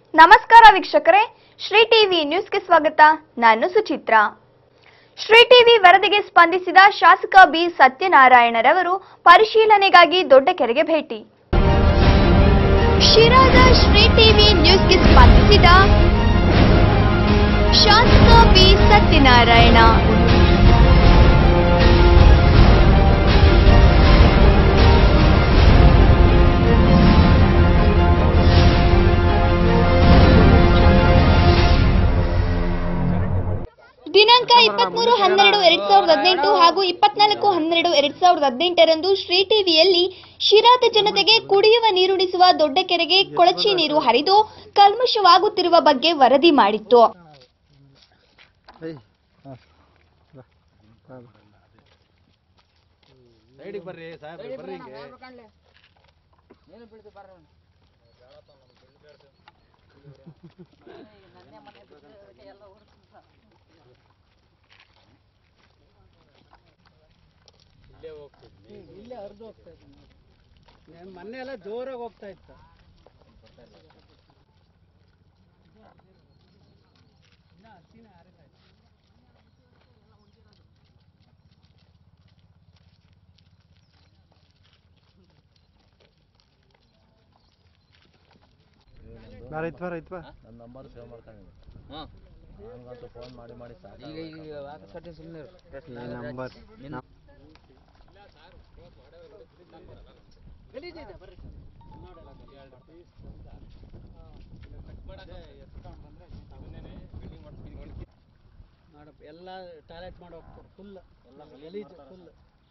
ನಮಸ್ಕಾರ ವೀಕ್ಷಕರೇ ಶ್ರೀ ಟಿವಿ ನ್ಯೂಸ್ಗೆ ಸ್ವಾಗತ ನಾನು ಸುಚಿತ್ರ ಶ್ರೀ ಟಿವಿ ವರದಿಗೆ ಸ್ಪಂದಿಸಿದ ಶಾಸಕ ಬಿ ಸತ್ಯನಾರಾಯಣರವರು ಪರಿಶೀಲನೆಗಾಗಿ ದೊಡ್ಡಕೆರೆಗೆ ಭೇಟಿ ಶಿರಾದ ಶ್ರೀ ಟಿವಿ ನ್ಯೂಸ್ಗೆ ಸ್ಪಂದಿಸಿದ ಶಾಸಕ ಬಿ ಸತ್ಯನಾರಾಯಣ ದಿನಾಂಕ ಇಪ್ಪತ್ಮೂರು ಹನ್ನೆರಡು ಎರಡ್ ಸಾವಿರದ ಹದಿನೆಂಟು ಹಾಗೂ ಇಪ್ಪತ್ನಾಲ್ಕು ಹನ್ನೆರಡು ಎರಡ್ ಸಾವಿರದ ಹದಿನೆಂಟರಂದು ಶ್ರೀ ಟಿವಿಯಲ್ಲಿ ಶಿರಾದ ಜನತೆಗೆ ಕುಡಿಯುವ ನೀರುಣಿಸುವ ದೊಡ್ಡ ಕೆರೆಗೆ ಕೊಳಚೆ ನೀರು ಹರಿದು ಕಲ್ಮಶವಾಗುತ್ತಿರುವ ಬಗ್ಗೆ ವರದಿ ಮಾಡಿತ್ತು ಸೈಡಿಗೆ ಬರ್ರಿ ಸಾಹೇಬ್ರೆ ಬರ್ರಿ ಹಿಂಗೆ ಇಲ್ಲೇ ಹರಿದು ಹೋಗ್ತಾ ಇತ್ತು ನಾನು ಮೊನ್ನೆ ಎಲ್ಲ ಜೋರಾಗಿ ಹೋಗ್ತಾ ಇತ್ತು ನನ್ನ ನಂಬರ್ ಸೇವ್ ಮಾಡ್ಕೊಂಡಿದ್ದೀನಿ ಹಾಂ ನನಗಂತೂ ಫೋನ್ ಮಾಡಿ ಮಾಡಿ ಸಾಕು ಈಗ ಈಗ ಆಕಸ್ಮಾತ್ ಸುಮ್ಮನೆ ನಂಬರ್ ಮಾಡಪ್ಪ ಎಲ್ಲ ಟಾಯ್ಲೆಟ್ ಮಾಡಿ ಹೋಗ್ತಾರೆ ಫುಲ್ ಎಲ್ಲ ಗಲೀಜು ಫುಲ್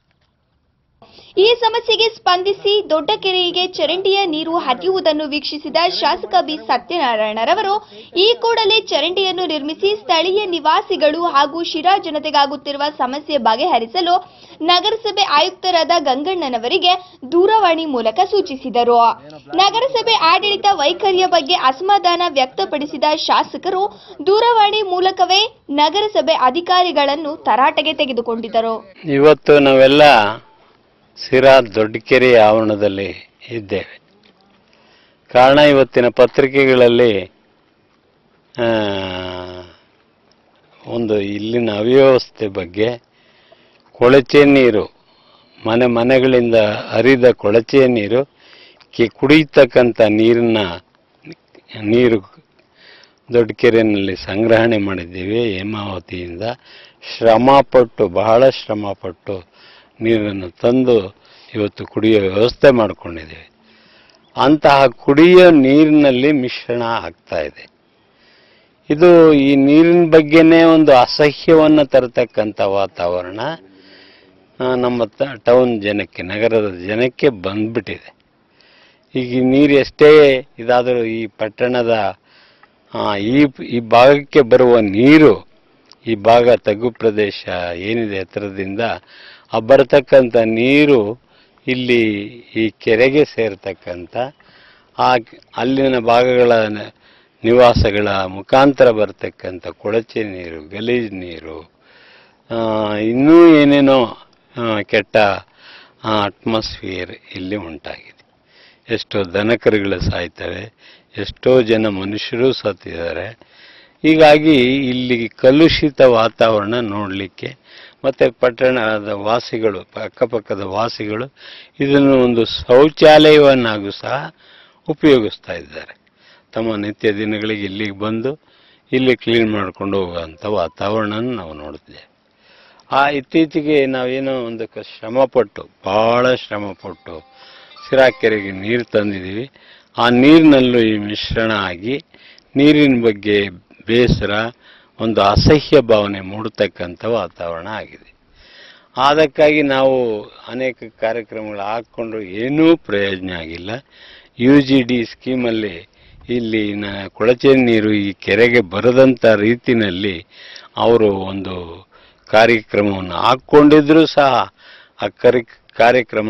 ಈ ಸಮಸ್ಯೆಗೆ ಸ್ಪಂದಿಸಿ ದೊಡ್ಡ ಕೆರೆಗೆ ಚರಂಡಿಯ ನೀರು ಹರಿಯುವುದನ್ನು ವೀಕ್ಷಿಸಿದ ಶಾಸಕ ಬಿ ಸತ್ಯನಾರಾಯಣರವರು ಈ ಕೂಡಲೇ ಚರಂಡಿಯನ್ನು ನಿರ್ಮಿಸಿ ಸ್ಥಳೀಯ ನಿವಾಸಿಗಳು ಹಾಗೂ ಶಿರಾ ಜನತೆಗಾಗುತ್ತಿರುವ ಸಮಸ್ಯೆ ಬಗೆಹರಿಸಲು ನಗರಸಭೆ ಆಯುಕ್ತರಾದ ಗಂಗಣ್ಣನವರಿಗೆ ದೂರವಾಣಿ ಮೂಲಕ ಸೂಚಿಸಿದರು ನಗರಸಭೆ ಆಡಳಿತ ವೈಖರಿಯ ಬಗ್ಗೆ ಅಸಮಾಧಾನ ವ್ಯಕ್ತಪಡಿಸಿದ ಶಾಸಕರು ದೂರವಾಣಿ ಮೂಲಕವೇ ನಗರಸಭೆ ಅಧಿಕಾರಿಗಳನ್ನು ತರಾಟೆಗೆ ತೆಗೆದುಕೊಂಡಿದ್ದರು ಇವತ್ತು ನಾವೆಲ್ಲ ಸಿರಾ ದೊಡ್ಡಕೆರೆ ಆವರಣದಲ್ಲಿ ಇದ್ದೇವೆ ಕಾರಣ ಇವತ್ತಿನ ಪತ್ರಿಕೆಗಳಲ್ಲಿ ಆ, ಒಂದು ಇಲ್ಲಿನ ಅವ್ಯವಸ್ಥೆ ಬಗ್ಗೆ ಕೊಳಚೆ ನೀರು ಮನೆ ಮನೆಗಳಿಂದ ಹರಿದ ಕೊಳಚೆ ನೀರು ಕಿ ಕುಡಿಯತಕ್ಕಂಥ ನೀರನ್ನ ನೀರು ದೊಡ್ಡ ಕೆರೆಯಲ್ಲಿ ಸಂಗ್ರಹಣೆ ಮಾಡಿದ್ದೀವಿ ಹೇಮಾವತಿಯಿಂದ ಶ್ರಮಪಟ್ಟು ಬಹಳ ಶ್ರಮಪಟ್ಟು ನೀರನ್ನು ತಂದು ಇವತ್ತು ಕುಡಿಯೋ ವ್ಯವಸ್ಥೆ ಮಾಡಿಕೊಂಡಿದ್ದೀವಿ ಅಂತಹ ಕುಡಿಯೋ ನೀರಿನಲ್ಲಿ ಮಿಶ್ರಣ ಆಗ್ತಾ ಇದೆ ಇದು ಈ ನೀರಿನ ಬಗ್ಗೆನೇ ಒಂದು ಅಸಹ್ಯವನ್ನು ತರತಕ್ಕಂಥ ವಾತಾವರಣ ಆ, ನಮ್ಮ ತ- ಟೌನ್ ಜನಕ್ಕೆ ನಗರದ ಜನಕ್ಕೆ ಬಂದ್ಬಿಟ್ಟಿದೆ ಈಗ ಈ ನೀರು ಎಷ್ಟೇ ಇದಾದರೂ ಈ ಪಟ್ಟಣದ ಆ, ಈ ಈ ಭಾಗಕ್ಕೆ ಬರುವ ನೀರು ಈ ಭಾಗ ತಗ್ಗು ಪ್ರದೇಶ ಏನಿದೆ ಎತ್ತರದಿಂದ ಆ ಬರತಕ್ಕಂಥ ನೀರು ಇಲ್ಲಿ ಈ ಕೆರೆಗೆ ಸೇರ್ತಕ್ಕಂಥ ಆ ಅಲ್ಲಿನ ಭಾಗಗಳ ನ- ನಿವಾಸಗಳ ಮುಖಾಂತರ ಬರ್ತಕ್ಕಂಥ ಕೊಳಚೆ ನೀರು ಗಲೀಜು ನೀರು ಆ, ಇನ್ನೂ ಏನೇನೋ ಆ, ಕೆಟ್ಟ ಅಟ್ಮಾಸ್ಫಿಯರ್ ಇಲ್ಲಿ ಉಂಟಾಗಿದೆ ಎಷ್ಟೋ ದನಕರುಗಳು ಸಾಯ್ತವೆ ಎಷ್ಟೋ ಜನ ಮನುಷ್ಯರು ಸತ್ತಿದ್ದಾರೆ ಹೀಗಾಗಿ ಇಲ್ಲಿ ಕಲುಷಿತ ವಾತಾವರಣ ನೋಡಲಿಕ್ಕೆ ಮತ್ತು ಪಟ್ಟಣದ ವಾಸಿಗಳು ಅಕ್ಕಪಕ್ಕದ ವಾಸಿಗಳು ಇದನ್ನು ಒಂದು ಶೌಚಾಲಯವನ್ನಾಗೂ ಸಹ ಉಪಯೋಗಿಸ್ತಾ ಇದ್ದಾರೆ ತಮ್ಮ ನಿತ್ಯ ದಿನಗಳಿಗೆ ಇಲ್ಲಿಗೆ ಬಂದು ಇಲ್ಲಿ ಕ್ಲೀನ್ ಮಾಡ್ಕೊಂಡು ಹೋಗುವಂಥ ವಾತಾವರಣ ನಾವು ನೋಡ್ತಿದ್ದೇವೆ ಆ ಇತ್ತೀಚೆಗೆ ನಾವೇನೋ ಒಂದು ಕ- ಶ್ರಮಪಟ್ಟು ಭಾಳ ಶ್ರಮಪಟ್ಟು ಸಿರಾಕೆರೆಗೆ ನೀರು ತಂದಿದ್ದೀವಿ ಆ ನೀರಿನಲ್ಲೂ ಈ ಮಿಶ್ರಣ ಆಗಿ ನೀರಿನ ಬಗ್ಗೆ ಬೇಸರ ಒಂದು ಅಸಹ್ಯ ಭಾವನೆ ಮೂಡತಕ್ಕಂಥ ವಾತಾವರಣ ಆಗಿದೆ ಅದಕ್ಕಾಗಿ ನಾವು ಅನೇಕ ಕಾರ್ಯಕ್ರಮಗಳು ಹಾಕ್ಕೊಂಡ್ರು ಏನೂ ಪ್ರಯೋಜನ ಆಗಿಲ್ಲ ಯು ಜಿ ಡಿ ಸ್ಕೀಮಲ್ಲಿ ಇಲ್ಲಿ ನ ಕೊಳಚೆ ನೀರು ಈ ಕೆರೆಗೆ ಬರದಂಥ ರೀತಿನಲ್ಲಿ ಅವರು ಒಂದು ಕಾರ್ಯಕ್ರಮವನ್ನು ಹಾಕ್ಕೊಂಡಿದ್ರು ಸಹ ಆ ಕರಿ ಕಾರ್ಯಕ್ರಮ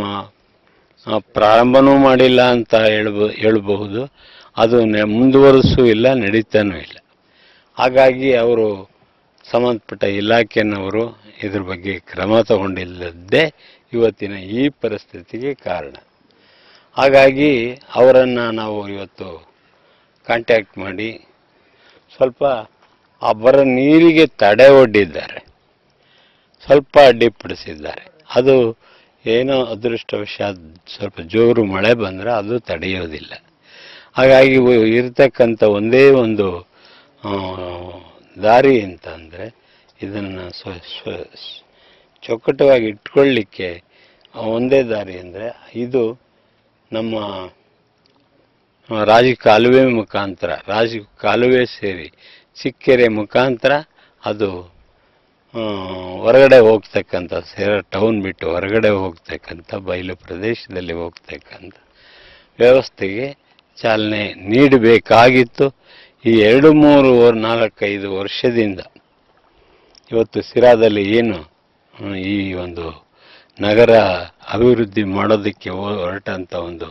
ಆ, ಪ್ರಾರಂಭನೂ ಮಾಡಿಲ್ಲ ಅಂತ ಹೇಳ್ಬ ಹೇಳ್ಬಹುದು ಅದು ನೆ- ಮುಂದುವರಿಸೂ ಇಲ್ಲ ನಡೀತಾನೂ ಇಲ್ಲ ಹಾಗಾಗಿ ಅವರು ಸಂಬಂಧಪಟ್ಟ ಇಲಾಖೆನವರು ಇದ್ರ ಬಗ್ಗೆ ಕ್ರಮ ತಗೊಂಡಿಲ್ಲದ್ದೇ ಇವತ್ತಿನ ಈ ಪರಿಸ್ಥಿತಿಗೆ ಕಾರಣ ಹಾಗಾಗಿ ಅವರನ್ನು ನಾವು ಇವತ್ತು ಕಾಂಟ್ಯಾಕ್ಟ್ ಮಾಡಿ ಸ್ವಲ್ಪ ಆ ಬರೋ ನೀರಿಗೆ ತಡೆ ಒಡ್ಡಿದ್ದಾರೆ ಸ್ವಲ್ಪ ಅಡ್ಡಿಪಡಿಸಿದ್ದಾರೆ ಅದು ಏನೋ ಅದೃಷ್ಟವಶಾತ್ ಸ್ವಲ್ಪ ಜೋರು ಮಳೆ ಬಂದರೆ ಅದು ತಡೆಯೋದಿಲ್ಲ ಹಾಗಾಗಿ ಇವು ಇರ್ತಕ್ಕಂಥ ಒಂದೇ ಒಂದು ಆ, ದಾರಿ ಅಂತಂದರೆ ಇದನ್ನು ಸ್ವ ಸ್ವ ಚೊಕ್ಕಟವಾಗಿ ಇಟ್ಕೊಳ್ಳಿಕ್ಕೆ ಒಂದೇ ದಾರಿ ಅಂದರೆ ಇದು ನಮ್ಮ ಆ, ರಾಜ ಕಾಲುವೆ ಮುಖಾಂತರ ರಾಜ ಕಾಲುವೆ ಸೇರಿ ಚಿಕ್ಕೆರೆ ಮುಖಾಂತರ ಅದು ಆ, ಹೊರಗಡೆ ಹೋಗ್ತಕ್ಕಂಥ ಸೇರ ಟೌನ್ ಬಿಟ್ಟು ಹೊರಗಡೆ ಹೋಗ್ತಕ್ಕಂಥ ಬಯಲು ಪ್ರದೇಶದಲ್ಲಿ ಹೋಗ್ತಕ್ಕಂಥ ವ್ಯವಸ್ಥೆಗೆ ಚಾಲನೆ ನೀಡಬೇಕಾಗಿತ್ತು ಈ ಎರಡು ಮೂರು ವರ್- ನಾಲ್ಕೈದು ವರ್ಷದಿಂದ ಇವತ್ತು ಸಿರಾದಲ್ಲಿ ಏನು ಆ, ಈ ಒಂದು ನಗರ ಅಭಿವೃದ್ಧಿ ಮಾಡೋದಕ್ಕೆ ಹೊ- ಹೊರಟಂಥ ಒಂದು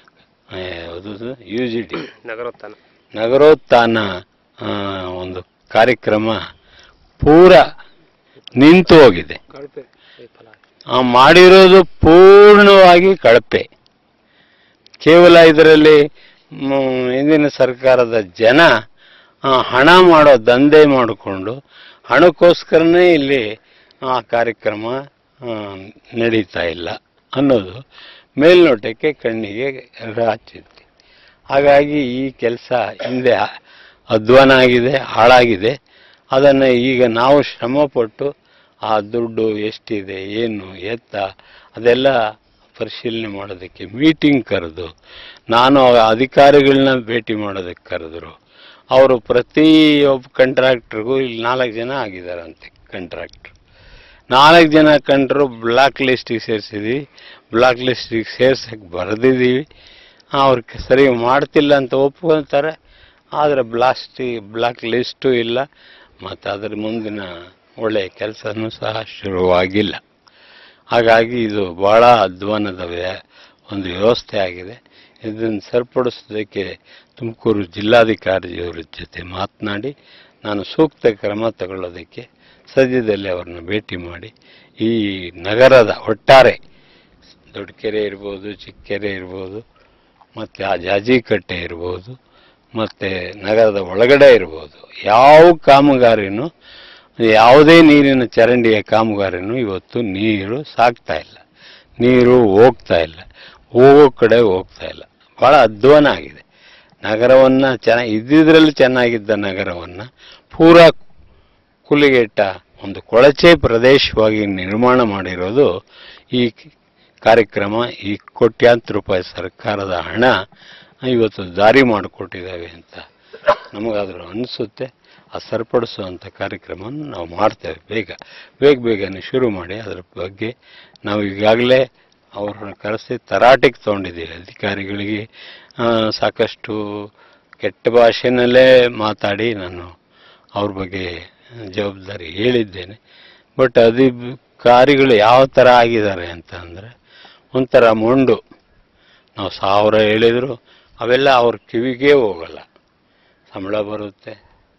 U G D Nagarothana Nagarothana ಆ, ಒಂದು ಕಾರ್ಯಕ್ರಮ ಪೂರ ನಿಂತು ಹೋಗಿದೆ ಕಳಪೆ ವಿಫಲ ಆ ಮಾಡಿರೋದು ಪೂರ್ಣವಾಗಿ ಕಳಪೆ ಕೇವಲ ಇದರಲ್ಲಿ ಮ್, ಹಿಂದಿನ ಸರ್ಕಾರದ ಜನ ಆ, ಹಣ ಮಾಡೋ ದಂಧೆ ಮಾಡಿಕೊಂಡು ಹಣಕ್ಕೋಸ್ಕರನೇ ಇಲ್ಲಿ ಆ ಕಾರ್ಯಕ್ರಮ ಆ, ನಡೀತಾ ಇಲ್ಲ ಅನ್ನೋದು ಮೇಲ್ನೋಟಕ್ಕೆ ಕಣ್ಣಿಗೆ ರಾಚಿತ್ತು ಹಾಗಾಗಿ ಈ ಕೆಲಸ ಹಿಂದೆ ಅಧ್ವಾನ ಆಗಿದೆ ಹಾಳಾಗಿದೆ ಅದನ್ನು ಈಗ ನಾವು ಶ್ರಮಪಟ್ಟು ಆ ದುಡ್ಡು ಎಷ್ಟಿದೆ ಏನು ಎತ್ತ ಅದೆಲ್ಲ ಪರಿಶೀಲನೆ ಮಾಡೋದಕ್ಕೆ ಮೀಟಿಂಗ್ ಕರೆದು ನಾನು ಆ ಅಧಿಕಾರಿಗಳನ್ನ ಭೇಟಿ ಮಾಡೋದಕ್ಕೆ ಕರೆದ್ರು ಅವರು ಪ್ರತಿಯೊಬ್ಬ ಕಂಟ್ರಾಕ್ಟ್ರಿಗೂ ಇಲ್ಲಿ ನಾಲ್ಕು ಜನ ಆಗಿದ್ದಾರಂತೆ ಕಂಟ್ರಾಕ್ಟ್ರು ನಾಲ್ಕು ಜನ ಕಂಡ್ರು ಬ್ಲಾಕ್ ಲಿಸ್ಟಿಗೆ ಸೇರಿಸಿದ್ವಿ ಬ್ಲಾಕ್ ಲಿಸ್ಟಿಗೆ ಸೇರ್ಸಕ್ಕೆ ಬರೆದಿದ್ದೀವಿ ಅವ್ರು ಕ- ಸರಿ ಮಾಡ್ತಿಲ್ಲ ಅಂತ ಒಪ್ಕೊಳ್ತಾರೆ ಆದರೆ ಬ್ಲಾಸ್ಟಿ ಬ್ಲಾಕ್ ಲಿಸ್ಟು ಇಲ್ಲ ಮತ್ತು ಅದರ ಮುಂದಿನ ಒಳ್ಳೆಯ ಕೆಲಸನೂ ಸಹ ಶುರುವಾಗಿಲ್ಲ ಹಾಗಾಗಿ ಇದು ಬಹಳ ಅಧ್ವಾನದ ವ್ಯ- ಒಂದು ವ್ಯವಸ್ಥೆ ಆಗಿದೆ ಇದನ್ನು ಸರಿಪಡಿಸೋದಕ್ಕೆ ತುಮಕೂರು ಜಿಲ್ಲಾಧಿಕಾರಿಯವರ ಜೊತೆ ಮಾತನಾಡಿ ನಾನು ಸೂಕ್ತ ಕ್ರಮ ತಗೊಳ್ಳೋದಕ್ಕೆ ಸದ್ಯದಲ್ಲೇ ಅವ್ರನ್ನ ಭೇಟಿ ಮಾಡಿ ಈ ನಗರದ ಒಟ್ಟಾರೆ ದೊಡ್ಡಕೆರೆ ಇರ್ಬೋದು ಚಿಕ್ಕೆರೆ ಇರ್ಬೋದು ಮತ್ತು ಆ ಜಾಜಿಕಟ್ಟೆ ಇರ್ಬೋದು ಮತ್ತು ನಗರದ ಒಳಗಡೆ ಇರ್ಬೋದು ಯಾವ ಕಾಮಗಾರಿನೂ ಯಾವುದೇ ನೀರಿನ ಚರಂಡಿಯ ಕಾಮಗಾರಿನೂ ಇವತ್ತು ನೀರು ಸಾಕ್ತಾ ಇಲ್ಲ ನೀರು ಹೋಗ್ತಾ ಇಲ್ಲ ಹೋಗೋ ಕಡೆ ಹೋಗ್ತಾ ಇಲ್ಲ ಭಾಳ ಅಧ್ವಾನ ಆಗಿದೆ ನಗರವನ್ನು ಚೆನ್ನಾಗಿ ಇದ್ದಿದ್ರಲ್ಲಿ ಚೆನ್ನಾಗಿದ್ದ ನಗರವನ್ನು ಪೂರಾ ಕುಲಿಗೆಟ್ಟ ಒಂದು ಕೊಳಚೆ ಪ್ರದೇಶವಾಗಿ ನಿರ್ಮಾಣ ಮಾಡಿರೋದು ಈ ಕಾರ್ಯಕ್ರಮ ಈ ಕೋಟ್ಯಾಂತರ ರೂಪಾಯಿ ಸರ್ಕಾರದ ಹಣ ಇವತ್ತು ದಾರಿ ಮಾಡಿಕೊಟ್ಟಿದ್ದಾವೆ ಅಂತ ನಮಗಾದರೂ ಅನಿಸುತ್ತೆ ಆ ಸರಿಪಡಿಸುವಂಥ ಕಾರ್ಯಕ್ರಮವನ್ನು ನಾವು ಮಾಡ್ತೇವೆ ಬೇಗ ಬೇಗ ಬೇಗನೆ ಶುರು ಮಾಡಿ ಅದರ ಬಗ್ಗೆ ನಾವು ಈಗಾಗಲೇ ಅವ್ರನ್ನ ಕರೆಸಿ ತರಾಟೆಗೆ ತೊಗೊಂಡಿದ್ದೀವಿ ಅಧಿಕಾರಿಗಳಿಗೆ ಆ, ಸಾಕಷ್ಟು ಕೆಟ್ಟ ಭಾಷೆನಲ್ಲೇ ಮಾತಾಡಿ ನಾನು ಅವ್ರ ಬಗ್ಗೆ ಜವಾಬ್ದಾರಿ ಹೇಳಿದ್ದೇನೆ ಬಟ್ ಅಧಿಕಾರಿಗಳು ಯಾವ ಥರ ಆಗಿದ್ದಾರೆ ಅಂತ ಅಂದರೆ ಒಂಥರ ಮೊಂಡು ನಾವು ಸಾವಿರ ಹೇಳಿದ್ರು ಅವೆಲ್ಲ ಅವ್ರ ಕಿವಿಗೇ ಹೋಗಲ್ಲ ಸಂಬಳ ಬರುತ್ತೆ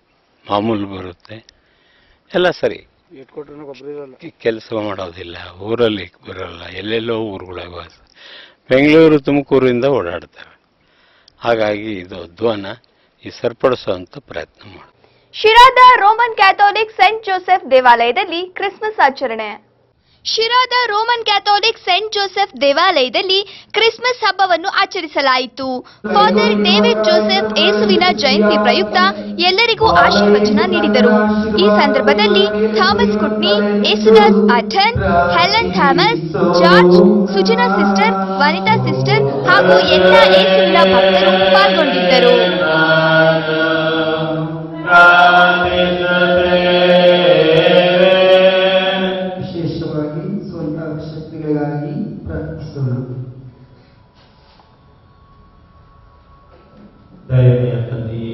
ಮಾಮೂಲು ಬರುತ್ತೆ ಎಲ್ಲ ಸರಿ ಎಷ್ಟು ಕೊಟ್ಟರು ಗೊಬ್ಬರ ಇರಲ್ಲ ಕೆಲಸ ಮಾಡೋದಿಲ್ಲ ಊರಲ್ಲಿ ಬರೋಲ್ಲ ಎಲ್ಲೆಲ್ಲೋ ಊರುಗಳಿಗೆ ವಾಸ ಬೆಂಗಳೂರು ತುಮಕೂರಿಂದ ಓಡಾಡ್ತಾರೆ ಹಾಗಾಗಿ ಇದು ಅಧ್ವಾನ ಈ ಸರಿಪಡಿಸುವಂಥ ಪ್ರಯತ್ನ ಮಾಡಿ ಶಿರಾದ ರೋಮನ್ ಕ್ಯಾಥೋಲಿಕ್ ಸೆಂಟ್ ಜೋಸೆಫ್ ದೇವಾಲಯದಲ್ಲಿ ಕ್ರಿಸ್ಮಸ್ ಆಚರಣೆ ಶಿರಾದ ರೋಮನ್ ಕ್ಯಾಥೋಲಿಕ್ ಸೆಂಟ್ ಜೋಸೆಫ್ ದೇವಾಲಯದಲ್ಲಿ ಕ್ರಿಸ್ಮಸ್ ಹಬ್ಬವನ್ನು ಆಚರಿಸಲಾಯಿತು ಫಾದರ್ ಡೇವಿಡ್ ಜೋಸೆಫ್ ಏಸುವಿನ ಜಯಂತಿ ಪ್ರಯುಕ್ತ ಎಲ್ಲರಿಗೂ ಆಶೀರ್ವಚನ ನೀಡಿದರು ಈ ಸಂದರ್ಭದಲ್ಲಿ Thomas Kutni Yesudas Athan Helen Thomas George Sujana sister Vanitha sister ಹಾಗೂ ಎಲ್ಲ ಏಸುವಿನ ಭಕ್ತರು ಪಾಲ್ಗೊಂಡಿದ್ದರು ವಿಶೇಷವಾಗಿ ಸ್ವಂತ ಶಕ್ತಿಗಳಿಗಾಗಿ ಪ್ರಾರ್ಥಿಸೋಣ ದಯಮೆಯ ತಂದೆಯೇ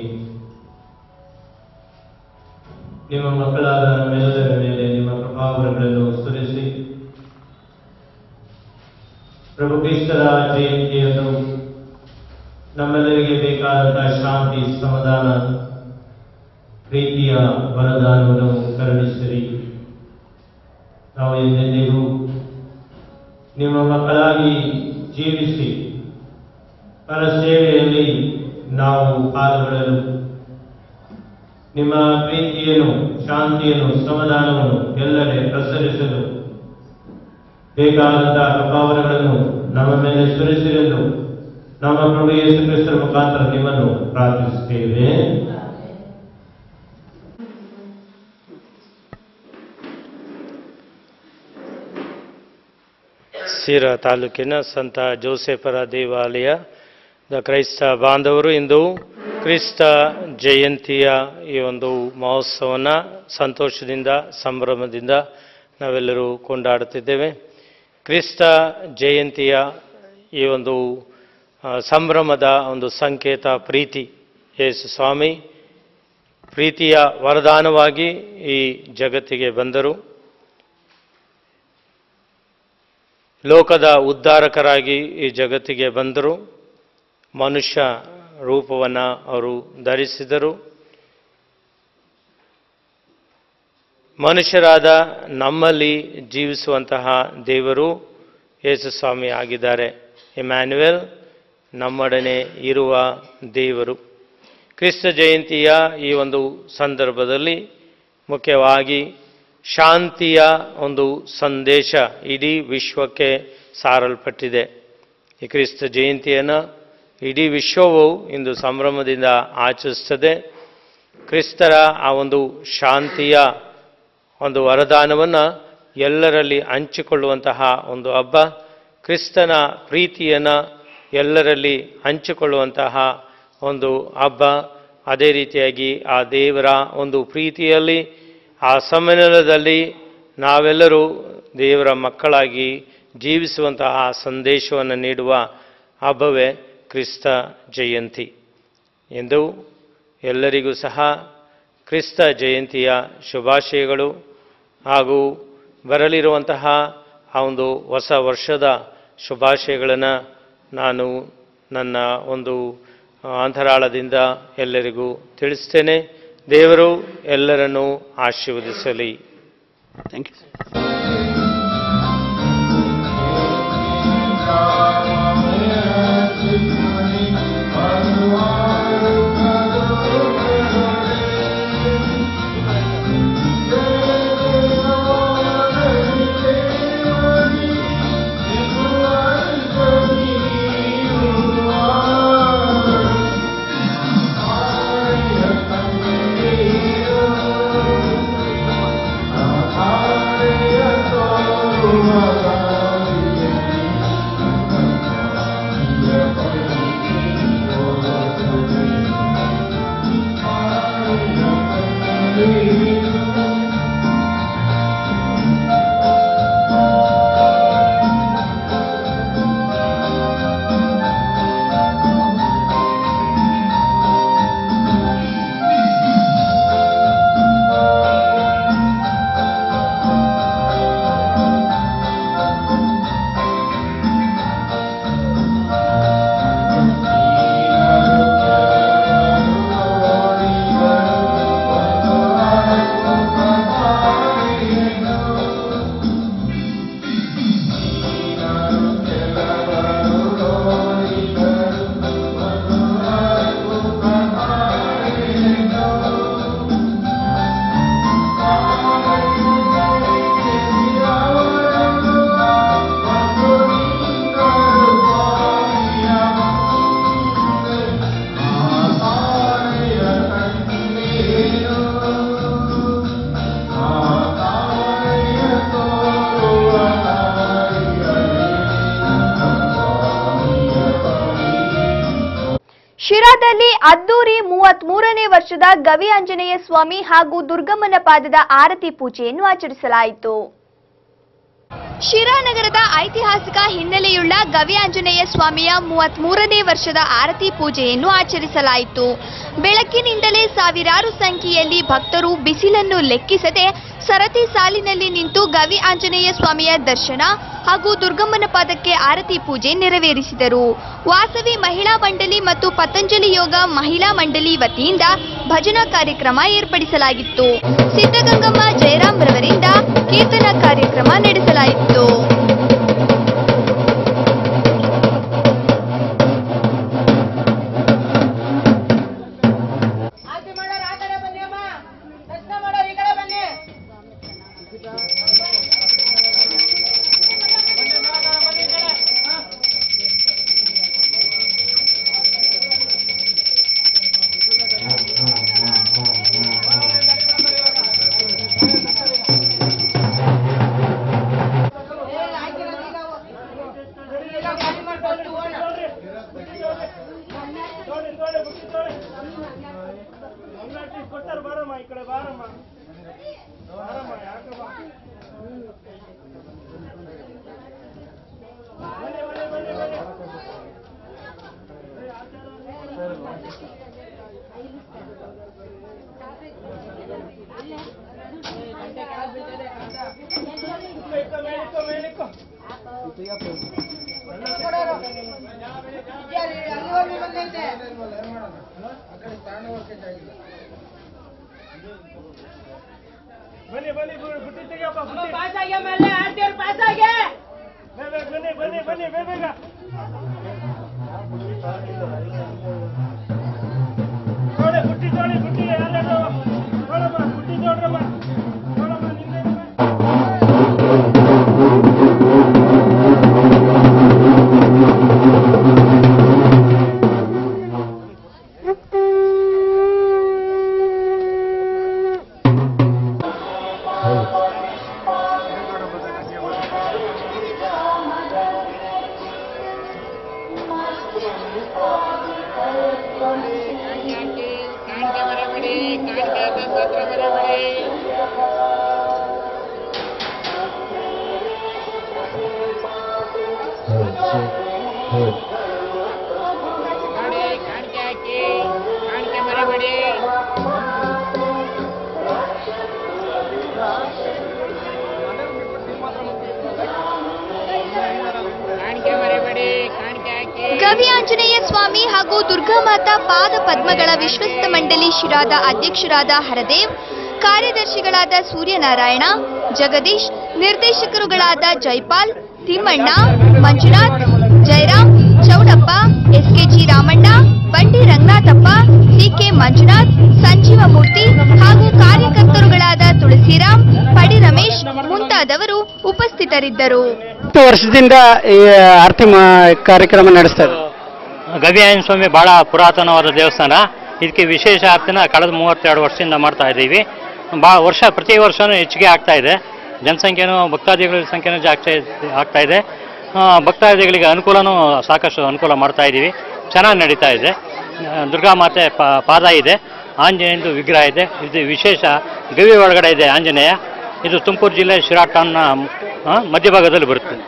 ನಿಮ್ಮ ಮಕ್ಕಳಾದ ನಮ್ಮೆಲ್ಲರ ಮೇಲೆ ನಿಮ್ಮ ಪ್ರಭಾವಗಳನ್ನು ಸುರಿಸಿ ಪ್ರಭು ಕ್ರಿಸ್ತರ ಜಯಂತಿಯನ್ನು ನಮ್ಮೆಲ್ಲರಿಗೆ ಬೇಕಾದಂತಹ ಶಾಂತಿ ಸಮಾಧಾನ ಪ್ರೀತಿಯ ವರದಾನವನ್ನು ಕರುಣಿಸಿರಿ ನಾವು ಎಂದೆಂದಿಗೂ ನಿಮ್ಮ ಮಕ್ಕಳಾಗಿ ಜೀವಿಸಿ ಪರ ಸೇವೆಯಲ್ಲಿ ನಾವು ಪಾಲ್ಗೊಳ್ಳಲು ನಿಮ್ಮ ಪ್ರೀತಿಯನ್ನು ಶಾಂತಿಯನ್ನು ಸಮಾಧಾನವನ್ನು ಎಲ್ಲೆಡೆ ಪ್ರಸರಿಸಲು ಬೇಕಾದಂತಹ ಪ್ರಭಾವಗಳನ್ನು ನಮ್ಮ ಮೇಲೆ ಸುರಿಸಿರೆಂದು ನಮ್ಮ ಪ್ರಭು ಯೇಸು ಕ್ರಿಸ್ತರ ಮುಖಾಂತರ ನಿಮ್ಮನ್ನು ಪ್ರಾರ್ಥಿಸುತ್ತೇವೆ ಸೀರಾ ತಾಲೂಕಿನ ಸಂತ ಜೋಸೆಫರ ದೇವಾಲಯದ ಕ್ರೈಸ್ತ ಬಾಂಧವರು ಇಂದು ಕ್ರಿಸ್ತ ಜಯಂತಿಯ ಈ ಒಂದು ಮಹೋತ್ಸವನ ಸಂತೋಷದಿಂದ ಸಂಭ್ರಮದಿಂದ ನಾವೆಲ್ಲರೂ ಕೊಂಡಾಡುತ್ತಿದ್ದೇವೆ ಕ್ರಿಸ್ತ ಜಯಂತಿಯ ಈ ಒಂದು ಆ, ಸಂಭ್ರಮದ ಒಂದು ಸಂಕೇತ ಪ್ರೀತಿ ಯೇಸು ಸ್ವಾಮಿ ಪ್ರೀತಿಯ ವರದಾನವಾಗಿ ಈ ಜಗತ್ತಿಗೆ ಬಂದರು ಲೋಕದ ಉದ್ಧಾರಕರಾಗಿ ಈ ಜಗತ್ತಿಗೆ ಬಂದರು ಮನುಷ್ಯ ರೂಪವನ್ನು ಅವರು ಧರಿಸಿದರು ಮನುಷ್ಯರಾದ ನಮ್ಮಲ್ಲಿ ಜೀವಿಸುವಂತಹ ದೇವರು ಯೇಸು ಸ್ವಾಮಿ ಆಗಿದ್ದಾರೆ ಇಮ್ಯಾನ್ಯುವೆಲ್ ನಮ್ಮೊಡನೆ ಇರುವ ದೇವರು ಕ್ರಿಸ್ತ ಜಯಂತಿಯ ಈ ಒಂದು ಸಂದರ್ಭದಲ್ಲಿ ಮುಖ್ಯವಾಗಿ ಶಾಂತಿಯ ಒಂದು ಸಂದೇಶ ಇಡೀ ವಿಶ್ವಕ್ಕೆ ಸಾರಲ್ಪಟ್ಟಿದೆ ಈ ಕ್ರಿಸ್ತ ಜಯಂತಿಯನ್ನು ಇಡೀ ವಿಶ್ವವು ಇಂದು ಸಂಭ್ರಮದಿಂದ ಆಚರಿಸ್ತದೆ ಕ್ರಿಸ್ತರ ಆ ಒಂದು ಶಾಂತಿಯ ಒಂದು ವರದಾನವನ್ನು ಎಲ್ಲರಲ್ಲಿ ಹಂಚಿಕೊಳ್ಳುವಂತಹ ಒಂದು ಹಬ್ಬ ಕ್ರಿಸ್ತನ ಪ್ರೀತಿಯನ್ನು ಎಲ್ಲರಲ್ಲಿ ಹಂಚಿಕೊಳ್ಳುವಂತಹ ಒಂದು ಹಬ್ಬ ಅದೇ ರೀತಿಯಾಗಿ ಆ ದೇವರ ಒಂದು ಪ್ರೀತಿಯಲ್ಲಿ ಆ ಸಮ್ಮೇಳನದಲ್ಲಿ ನಾವೆಲ್ಲರೂ ದೇವರ ಮಕ್ಕಳಾಗಿ ಜೀವಿಸುವಂತಹ ಸಂದೇಶವನ್ನು ನೀಡುವ ಹಬ್ಬವೇ ಕ್ರಿಸ್ತ ಜಯಂತಿ ಎಂದು ಎಲ್ಲರಿಗೂ ಸಹ ಕ್ರಿಸ್ತ ಜಯಂತಿಯ ಶುಭಾಶಯಗಳು ಹಾಗೂ ಬರಲಿರುವಂತಹ ಆ ಒಂದು ಹೊಸ ವರ್ಷದ ಶುಭಾಶಯಗಳನ್ನು ನಾನು ನನ್ನ ಒಂದು ಆ, ಅಂತರಾಳದಿಂದ ಎಲ್ಲರಿಗೂ ತಿಳಿಸ್ತೇನೆ ದೇವರು ಎಲ್ಲರನ್ನೂ ಆಶೀರ್ವದಿಸಲಿ ಥ್ಯಾಂಕ್ ಯು ಶಿರಾದಲ್ಲಿ ಅದ್ದೂರಿ ಮೂವತ್ತ್ ಮೂರನೇ ವರ್ಷದ ಗವಿ ಆಂಜನೇಯ ಸ್ವಾಮಿ ಹಾಗೂ ದುರ್ಗಮ್ಮನ ಪಾದದ ಆರತಿ ಪೂಜೆಯನ್ನು ಆಚರಿಸಲಾಯಿತು ಶಿರಾ ನಗರದ ಐತಿಹಾಸಿಕ ಹಿನ್ನೆಲೆಯುಳ್ಳ ಗವಿ ಆಂಜನೇಯ ಸ್ವಾಮಿಯ ಮೂವತ್ತ್ ಮೂರನೇ ವರ್ಷದ ಆರತಿ ಪೂಜೆಯನ್ನು ಆಚರಿಸಲಾಯಿತು ಬೆಳಕಿನಿಂದಲೇ ಸಾವಿರಾರು ಸಂಖ್ಯೆಯಲ್ಲಿ ಭಕ್ತರು ಬಿಸಿಲನ್ನು ಲೆಕ್ಕಿಸದೆ ಸರತಿ ಸಾಲಿನಲ್ಲಿ ನಿಂತು ಗವಿ ಆಂಜನೇಯ ಸ್ವಾಮಿಯ ದರ್ಶನ ಹಾಗೂ ದುರ್ಗಮ್ಮನ ಪಾದಕ್ಕೆ ಆರತಿ ಪೂಜೆ ನೆರವೇರಿಸಿದರು ವಾಸವಿ ಮಹಿಳಾ ಮಂಡಳಿ ಮತ್ತು ಪತಂಜಲಿ ಯೋಗ ಮಹಿಳಾ ಮಂಡಳಿ ವತಿಯಿಂದ ಭಜನಾ ಕಾರ್ಯಕ್ರಮ ಏರ್ಪಡಿಸಲಾಗಿತ್ತು ಸಿದ್ಧಗಂಗಮ್ಮ ಜಯರಾಮ್ ರವರಿಂದ ಕೀರ್ತನ ಕಾರ್ಯಕ್ರಮ ನಡೆಸಲಾಯಿತು ಗವಿ ಆಂಜನೇಯ ಸ್ವಾಮಿ ಹಾಗೂ ದುರ್ಗಾಮಾತಾ ಪಾದ ಪದ್ಮಗಳ ವಿಶ್ವಸ್ತ ಮಂಡಳಿ ಶಿರಾದ ಅಧ್ಯಕ್ಷರಾದ ಹರದೇವ್ ಕಾರ್ಯದರ್ಶಿಗಳಾದ ಸೂರ್ಯನಾರಾಯಣ ಜಗದೀಶ್ ನಿರ್ದೇಶಕರುಗಳಾದ ಜೈಪಾಲ್ ತಿಮ್ಮಣ್ಣ ಮಂಜುನಾಥ್ ಜಯರಾಮ್ ಚೌಡಪ್ಪ ಎಸ್ಕೆಜಿ ರಾಮಣ್ಣ ಬಂಡಿ ರಂಗನಾಥಪ್ಪ ಸಿಕೆ ಮಂಜುನಾಥ್ ಸಂಜೀವಮೂರ್ತಿ ಹಾಗೂ ಕಾರ್ಯಕರ್ತರುಗಳಾದ ತುಳಸಿರಾಮ್ ಪಡಿ ರಮೇಶ್ ಮುಂತಾದವರು ಉಪಸ್ಥಿತರಿದ್ದರು ಹತ್ತು ವರ್ಷದಿಂದ ಈ ಆರತಿ ಮಾ- ಕಾರ್ಯಕ್ರಮ ನಡೆಸ್ತಾ ಇದ್ದಾರೆ ಗವಿಯಾಯನ ಸ್ವಾಮಿ ಬಹಳ ಪುರಾತನವಾದ ದೇವಸ್ಥಾನ ಇದಕ್ಕೆ ವಿಶೇಷ ಆರ್ತಿನ ಕಳೆದ ಮೂವತ್ತೆರಡು ವರ್ಷದಿಂದ ಮಾಡ್ತಾ ಇದ್ದೀವಿ ಭಾಳ ವರ್ಷ ಪ್ರತಿ ವರ್ಷವೂ ಹೆಚ್ಚಿಗೆ ಆಗ್ತಾ ಇದೆ ಜನಸಂಖ್ಯೆನೂ ಭಕ್ತಾದಿಗಳ ಸಂಖ್ಯೆನೂ ಜಾಸ್ತಿ ಆಗ್ತಾ ಇದೆ ಆ, ಭಕ್ತಾದಿಗಳಿಗೆ ಅನುಕೂಲನೂ ಸಾಕಷ್ಟು ಅನುಕೂಲ ಮಾಡ್ತಾ ಇದ್ದೀವಿ ಚೆನ್ನಾಗಿ ನಡೀತಾ ಇದೆ ಆ, ದುರ್ಗಾ ಮಾತೆ ಪ- ಪಾದ ಇದೆ ಆಂಜನೇಯಂದು ವಿಗ್ರಹ ಇದೆ ಇದು ವಿಶೇಷ ಗವಿ ಒಳಗಡೆ ಇದೆ ಆಂಜನೇಯ ಇದು ತುಮಕೂರು ಜಿಲ್ಲೆ ಶಿರಾ ಟೌನ್ನ ಆ, ಮಧ್ಯಭಾಗದಲ್ಲಿ ಬರುತ್ತೆ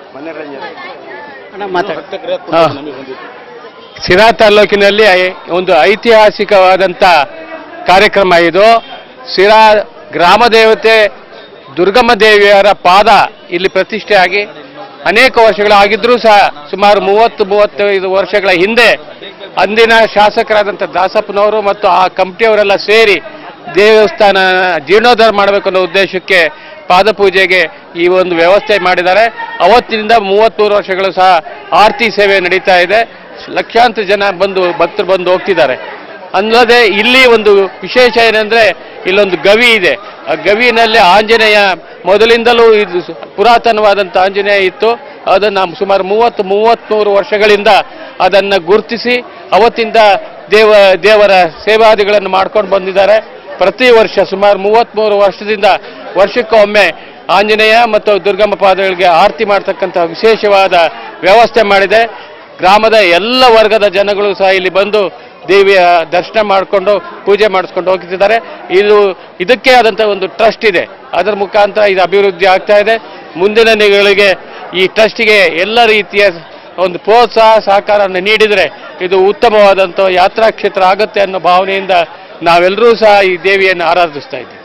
ಹಾ. ಸಿರಾ ತಾಲೂಕಿನಲ್ಲಿ ಐ- ಒಂದು ಐತಿಹಾಸಿಕವಾದಂಥ ಕಾರ್ಯಕ್ರಮ ಇದು ಸಿರಾ ಗ್ರಾಮ ದೇವತೆ ದುರ್ಗಮ್ಮ ದೇವಿಯರ ಪಾದ ಇಲ್ಲಿ ಪ್ರತಿಷ್ಠೆಯಾಗಿ ಅನೇಕ ವರ್ಷಗಳಾಗಿದ್ರೂ ಸಹ ಸುಮಾರು ಮೂವತ್ತು ಮೂವತ್ತೈದು ವರ್ಷಗಳ ಹಿಂದೆ ಅಂದಿನ ಶಾಸಕರಾದಂಥ ದಾಸಪ್ಪನವರು ಮತ್ತು ಆ ಕಮಿಟಿಯವರೆಲ್ಲ ಸೇರಿ ದೇವಸ್ಥಾನ ಜೀರ್ಣೋದ್ಧಾರ ಮಾಡಬೇಕು ಅನ್ನೋ ಉದ್ದೇಶಕ್ಕೆ ಪಾದಪೂಜೆಗೆ ಈ ಒಂದು ವ್ಯವಸ್ಥೆ ಮಾಡಿದ್ದಾರೆ ಅವತ್ತಿನಿಂದ ಮೂವತ್ಮೂರು ವರ್ಷಗಳು ಸಹ ಆರತಿ ಸೇವೆ ನಡೀತಾ ಇದೆ ಲಕ್ಷಾಂತರ ಜನ ಬಂದು ಭಕ್ತರು ಬಂದು ಹೋಗ್ತಿದ್ದಾರೆ ಅಲ್ಲದೆ ಇಲ್ಲಿ ಒಂದು ವಿಶೇಷ ಏನಂದ್ರೆ ಇಲ್ಲೊಂದು ಗವಿ ಇದೆ ಆ ಗವಿನಲ್ಲಿ ಆಂಜನೇಯ ಮೊದಲಿಂದಲೂ ಇದು ಸು- ಪುರಾತನವಾದಂಥ ಆಂಜನೇಯ ಇತ್ತು ಅದನ್ನು ಸುಮಾರು ಮೂವತ್ತು ಮೂವತ್ತ್ಮೂರು ವರ್ಷಗಳಿಂದ ಅದನ್ನು ಗುರುತಿಸಿ ಅವತ್ತಿಂದ ದೇವ ದೇವರ ಸೇವಾದಿಗಳನ್ನು ಮಾಡ್ಕೊಂಡು ಬಂದಿದ್ದಾರೆ ಪ್ರತಿ ವರ್ಷ ಸುಮಾರು ಮೂವತ್ತ್ಮೂರು ವರ್ಷದಿಂದ ವರ್ಷಕ್ಕೊಮ್ಮೆ ಆಂಜನೇಯ ಮತ್ತು ದುರ್ಗಮ್ಮ ಪಾದಗಳಿಗೆ ಆರತಿ ಮಾಡ್ತಕ್ಕಂಥ ವಿಶೇಷವಾದ ವ್ಯವಸ್ಥೆ ಮಾಡಿದೆ ಗ್ರಾಮದ ಎಲ್ಲ ವರ್ಗದ ಜನಗಳು ಸಹ ಇಲ್ಲಿ ಬಂದು ದೇವಿಯ ದರ್ಶನ ಮಾಡಿಕೊಂಡು ಪೂಜೆ ಮಾಡಿಸ್ಕೊಂಡು ಹೋಗ್ತಿದ್ದಾರೆ ಇದು ಇದಕ್ಕೆ ಆದಂಥ ಒಂದು ಟ್ರಸ್ಟ್ ಇದೆ ಅದರ ಮುಖಾಂತರ ಇದು ಅಭಿವೃದ್ಧಿ ಆಗ್ತಾ ಇದೆ ಮುಂದಿನ ದಿನಗಳಿಗೆ ಈ ಟ್ರಸ್ಟಿಗೆ ಎಲ್ಲ ರೀತಿಯ ಒಂದು ಪ್ರೋತ್ಸಾಹ ಸಹಕಾರವನ್ನು ನೀಡಿದರೆ ಇದು ಉತ್ತಮವಾದಂಥ ಯಾತ್ರಾ ಕ್ಷೇತ್ರ ಆಗುತ್ತೆ ಅನ್ನೋ ಭಾವನೆಯಿಂದ ನಾವೆಲ್ಲರೂ ಸಹ ಈ ದೇವಿಯನ್ನು ಆರಾಧಿಸ್ತಾ ಇದ್ದೀವಿ